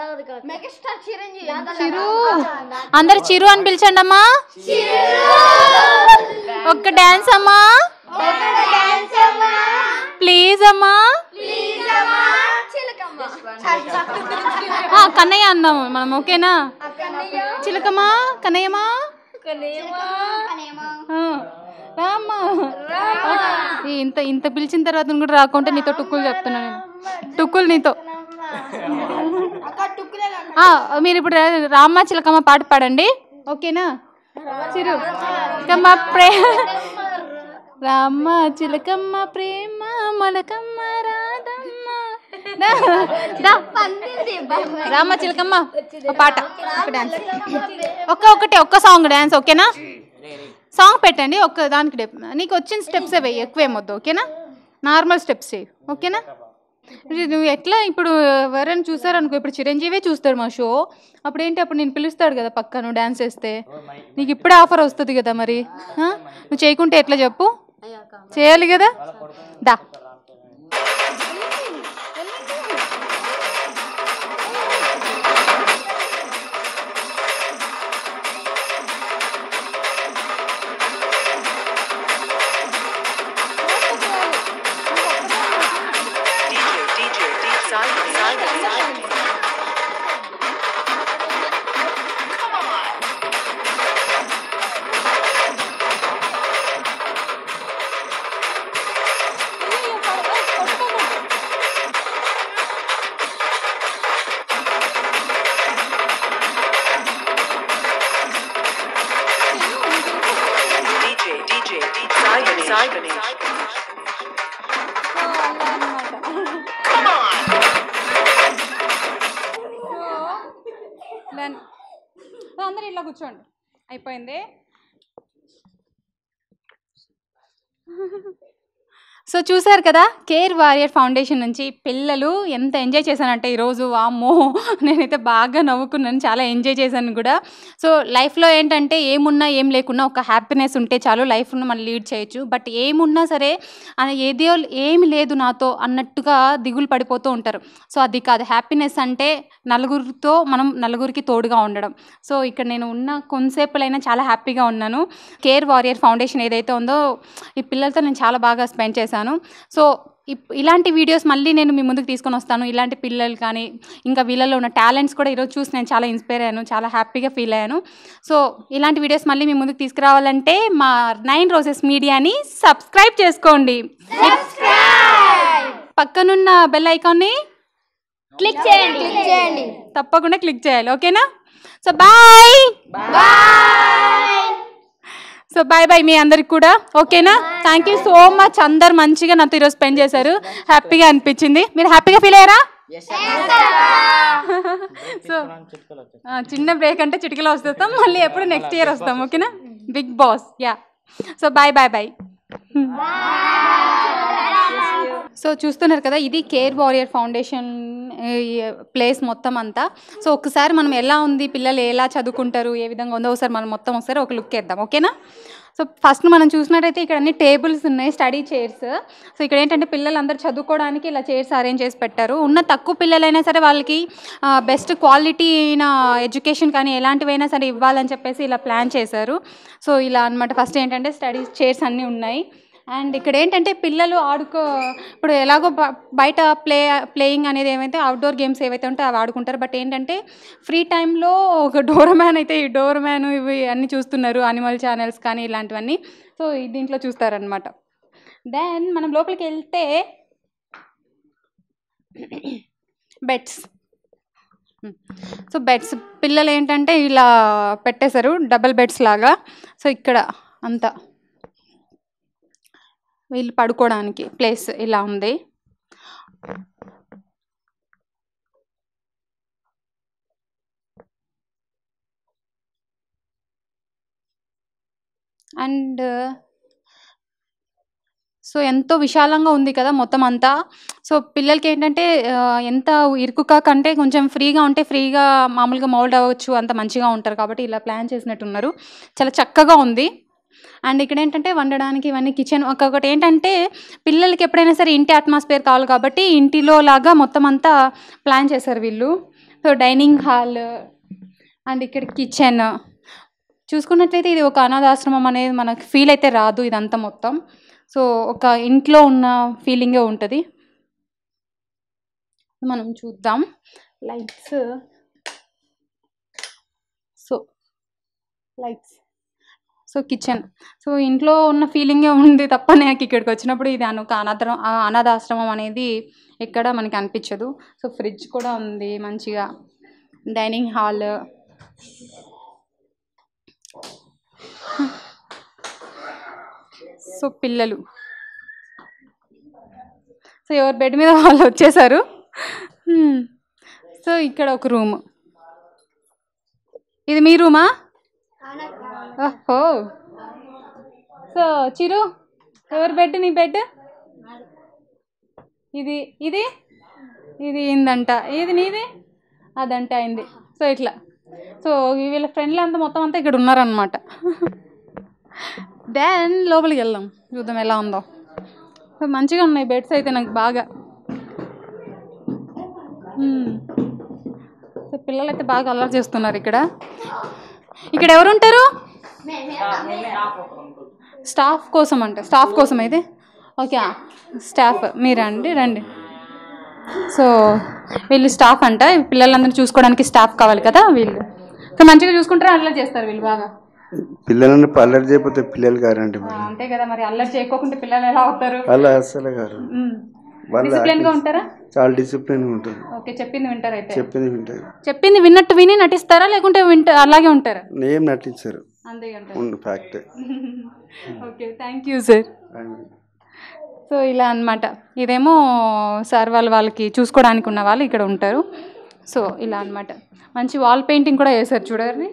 చిరు అందరు చిరు అని పిలిచండి అమ్మా ఒక్క డాన్స్ అమ్మా ప్లీజ్ అమ్మా ఆ, కన్నయ్య అందాము మనం ఓకేనా చిలకమ్మా కన్నయ్యమ్మా ఆ, రామ్మా ఈ ఇంత ఇంత పిలిచిన తర్వాత కూడా రాకుంటే నీతో టుక్కులు చెప్తున్నా నేను టుక్కులు నీతో ఆ, మీరు ఇప్పుడు రా- రామ్మ చిలకమ్మ పాట పాడండి ఓకేనా చిరు చిలకమ్మ ప్రేమ రామ్మ చిలకమ్మ ప్రేమ మొలకమ్మ రాధమ్మ దా, దా. రామ్మ చిలకమ్మ ఒక పాట ఒక డాన్స్ ఒక్క ఒకటే ఒక్క సాంగ్ డాన్స్ ఓకేనా సాంగ్ పెట్టండి ఒక్క దానికి డెప్- నీకు వచ్చిన స్టెప్స్ వెయ్యి ఎక్కువ ఏమొద్దు ఓకేనా నార్మల్ స్టెప్స్ చేయి ఓకేనా ఇది నువ్వు ఎట్లా ఇప్పుడు ఎవరైనా చూసారనుకో ఇప్పుడు చిరంజీవే చూస్తాడు మా షో అప్పుడు ఏంటి అప్పుడు నేను పిలుస్తాడు కదా పక్క నువ్వు డాన్స్ చేస్తే నీకు ఇప్పుడే ఆఫర్ వస్తుంది కదా మరి ఆ? నువ్వు చేయకుంటే ఎట్లా చెప్పు చేయాలి కదా దా DJ, DJ, Simon, Simon. Done. So అందరూ ఇట్లా కూర్చోండి అయిపోయింది సో చూసారు కదా కేర్ వారియర్ ఫౌండేషన్ నుంచి పిల్లలు ఎంత ఎంజాయ్ చేశానంటే ఈరోజు వామ్మో నేనైతే బాగా నవ్వుకున్నాను చాలా ఎంజాయ్ చేశాను కూడా సో లైఫ్లో ఏంటంటే ఏమున్నా ఏం లేకున్నా ఒక హ్యాపీనెస్ ఉంటే చాలు లైఫ్ను మనం లీడ్ చేయొచ్చు బట్ ఏమున్నా సరే అది ఏదో ఏమి లేదు నాతో అన్నట్టుగా దిగులు పడిపోతూ ఉంటారు సో అది కాదు హ్యాపీనెస్ అంటే నలుగురితో మనం నలుగురికి తోడుగా ఉండడం సో ఇక్కడ నేను ఉన్న కొంతసేపులైనా చాలా హ్యాపీగా ఉన్నాను కేర్ వారియర్ ఫౌండేషన్ ఏదైతే ఉందో ఈ పిల్లలతో నేను చాలా బాగా స్పెండ్ చేశాను సో ఇప్- ఇలాంటి వీడియోస్ మళ్ళీ నేను మీ ముందుకు తీసుకొని వస్తాను ఇలాంటి పిల్లలు కానీ ఇంకా వీళ్ళలో ఉన్న టాలెంట్స్ కూడా ఈరోజు చూసి నేను చాలా ఇన్స్పైర్ అయ్యాను చాలా హ్యాపీగా ఫీల్ అయ్యాను సో ఇలాంటి వీడియోస్ మళ్ళీ మీ ముందుకు తీసుకురావాలంటే మా నైన్ రోజెస్ మీడియాని సబ్స్క్రైబ్ చేసుకోండి పక్కనున్న బెల్ ఐకాన్ని క్లిక్ చేయండి క్లిక్ చేయండి తప్పకుండా క్లిక్ చేయాలి ఓకేనా so bye so bye bye మీ అందరికి కూడా ఓకేనా థ్యాంక్ యూ సో మచ్ అందరు మంచిగా నాతో ఈరోజు స్పెండ్ చేశారు హ్యాపీగా అనిపించింది మీరు హ్యాపీగా ఫీల్ అయ్యారా సో ఆ, చిన్న బ్రేక్ అంటే చిటికలో వస్తాం మళ్ళీ ఎప్పుడు నెక్స్ట్ ఇయర్ వస్తాం ఓకేనా big boss yeah so bye bye bye so చూస్తున్నారు కదా ఇది కేర్ వారియర్ ఫౌండేషన్ ప్లేస్ మొత్తం అంతా సో ఒకసారి మనం ఎలా ఉంది పిల్లలు ఎలా చదువుకుంటారు ఏ విధంగా ఉందో ఒకసారి మనం మొత్తం ఒకసారి ఒక లుక్ వేద్దాం ఓకేనా సో ఫస్ట్ మనం చూసినట్టయితే ఇక్కడ అన్ని టేబుల్స్ ఉన్నాయి స్టడీ చైర్స్ సో ఇక్కడ ఏంటంటే పిల్లలు అందరూ చదువుకోవడానికి ఇలా చైర్స్ అరేంజ్ చేసి పెట్టారు ఉన్న తక్కువ పిల్లలైనా సరే వాళ్ళకి బెస్ట్ క్వాలిటీ అయిన ఎడ్యుకేషన్ కానీ ఎలాంటివైనా సరే ఇవ్వాలని చెప్పేసి ఇలా ప్లాన్ చేశారు సో ఇలా అన్నమాట ఫస్ట్ ఏంటంటే స్టడీ చైర్స్ అన్నీ ఉన్నాయి అండ్ ఇక్కడ ఏంటంటే పిల్లలు ఆడుకో ఇప్పుడు ఎలాగో బ- బయట ప్లే ప్లేయింగ్ అనేది ఏమైతే అవుట్డోర్ గేమ్స్ ఏవైతే ఉంటాయో అవి ఆడుకుంటారు బట్ ఏంటంటే ఫ్రీ టైంలో ఒక డోర్ మ్యాన్ అయితే ఈ డోర్ మ్యాన్ ఇవి అన్నీ చూస్తున్నారు అనిమల్ ఛానల్స్ కానీ ఇలాంటివన్నీ సో ఈ దీంట్లో చూస్తారనమాట దెన్ మనం లోపలికి వెళ్తే బెడ్స్ సో బెడ్స్ పిల్లలు ఏంటంటే ఇలా పెట్టేశారు డబల్ బెడ్స్ లాగా సో ఇక్కడ అంతా వీళ్ళు పడుకోవడానికి ప్లేస్ ఇలా ఉంది అండ్ సో ఎంతో విశాలంగా ఉంది కదా మొత్తం అంతా సో పిల్లలకి ఏంటంటే ఆ, ఎంత ఇరుకుగా కంటే కొంచెం ఫ్రీగా ఉంటే ఫ్రీగా మామూలుగా మౌల్డ్ అవ్వచ్చు అంత మంచిగా ఉంటారు కాబట్టి ఇలా ప్లాన్ చేసినట్టున్నారు చాలా చక్కగా ఉంది అండ్ ఇక్కడ ఏంటంటే వండడానికి ఇవన్నీ కిచెన్ ఒక్కొక్కటి ఏంటంటే పిల్లలకి ఎప్పుడైనా సరే ఇంటి అట్మాస్ఫియర్ కావాలి కాబట్టి ఇంటిలో లాగా మొత్తం అంతా ప్లాన్ చేశారు వీళ్ళు సో డైనింగ్ హాల్ అండ్ ఇక్కడ కిచెన్ చూసుకున్నట్లయితే ఇది ఒక అనాథాశ్రమం అనేది మనకు ఫీల్ అయితే రాదు ఇదంతా మొత్తం సో ఒక ఇంట్లో ఉన్న ఫీలింగే ఉంటుంది మనం చూద్దాం lights so lights so kitchen so ఇంట్లో ఉన్న ఫీలింగే ఉంది తప్ప నాకు ఇక్కడికి వచ్చినప్పుడు ఇది అను ఒక అనాథ అనాథాశ్రమం అనేది ఎక్కడ మనకి అనిపించదు సో ఫ్రిడ్జ్ కూడా ఉంది మంచిగా డైనింగ్ హాల్ సో పిల్లలు సో ఎవరి బెడ్ మీద వాళ్ళు వచ్చేసారు హ్మ్. సో ఇక్కడ ఒక రూమ్ ఇది మీ రూమా ఓహో సో చిరు ఎవరి బెడ్ నీ బెడ్ ఇది ఇది ఇది ఇందంట ఇది నీది అదంట అయింది సో ఇట్లా సో వీళ్ళ ఫ్రెండ్లు అంతా మొత్తం అంతా ఇక్కడ ఉన్నారనమాట దెన్ లోపలికి వెళ్దాం చూద్దాం ఎలా ఉందో సో మంచిగా ఉన్నాయి బెడ్స్ అయితే నాకు బాగా మ్మ్. సో పిల్లలు అయితే బాగా అల్లరి చేస్తున్నారు ఇక్కడ ఇక్కడ ఎవరు ఉంటారు స్టాఫ్ కోసం అంట స్టాఫ్ కోసం అయితే ఓకే స్టాఫ్ మీరు రండి రండి సో వీళ్ళు స్టాఫ్ అంట పిల్లలందరినీ చూసుకోవడానికి స్టాఫ్ కావాలి కదా వీళ్ళు సో మంచిగా చూసుకుంటారా అల్లరి చేస్తారు వీళ్ళు బాగా పిల్లలని అల్లరి చేయకపోతే పిల్లలు గారండి ఆ, అంతే కదా మరి అల్లరి చేయకోకుంటే పిల్లలు ఎలా అవుతారు అలా అస్సలు గారు వాళ్ళ డిసిప్లిన్ గా ఉంటారా చాలా డిసిప్లిన్ ఉంటుంది ఓకే చెప్పింది వింటారు అయితే చెప్పింది వింటారు చెప్పింది విన్నట్టు విని నటిస్తారా లేకుంటే వింట అలాగే ఉంటారా ఏం నటించారు అంతే అంటారు ఉండు fact okay thank you sir so ఇలా అన్నమాట ఇదేమో సార్ వాళ్ళు వాళ్ళకి చూసుకోవడానికి ఉన్న వాళ్ళు ఇక్కడ ఉంటారు సో ఇలా అన్నమాట మంచి వాల్ పెయింటింగ్ కూడా వేశారు చూడండి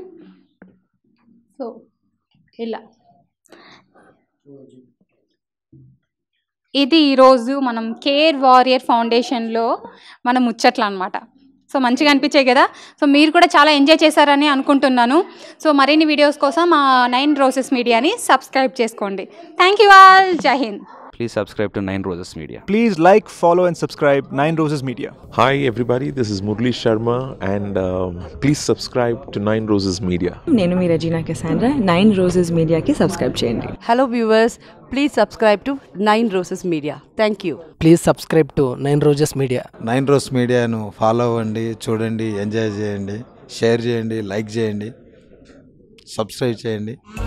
సో ఇలా ఇది ఈరోజు మనం కేర్ వారియర్ ఫౌండేషన్లో మన ముచ్చట్లు అనమాట సో మంచిగా అనిపించాయి కదా సో మీరు కూడా చాలా ఎంజాయ్ చేశారని అనుకుంటున్నాను సో మరిన్ని వీడియోస్ కోసం మా నైన్ రోసెస్ మీడియాని సబ్స్క్రైబ్ చేసుకోండి థ్యాంక్ యూ ఆల్ జై హింద్ Please subscribe to Nine Roses Media. Please like, follow, and subscribe Nine Roses Media. Hi, everybody. This is Murli Sharma, and um, please subscribe to Nine Roses Media. నేను మీ Regina Cassandra nine roses మీడియాకి subscribe చేయండి Hello viewers, please subscribe to Nine Roses Media. Thank you. Please subscribe to nine roses media nine rose మీడియాను follow అవ్వండి చూడండి enjoy చేయండి share చేయండి like చేయండి సబ్స్క్రైబ్ చేయండి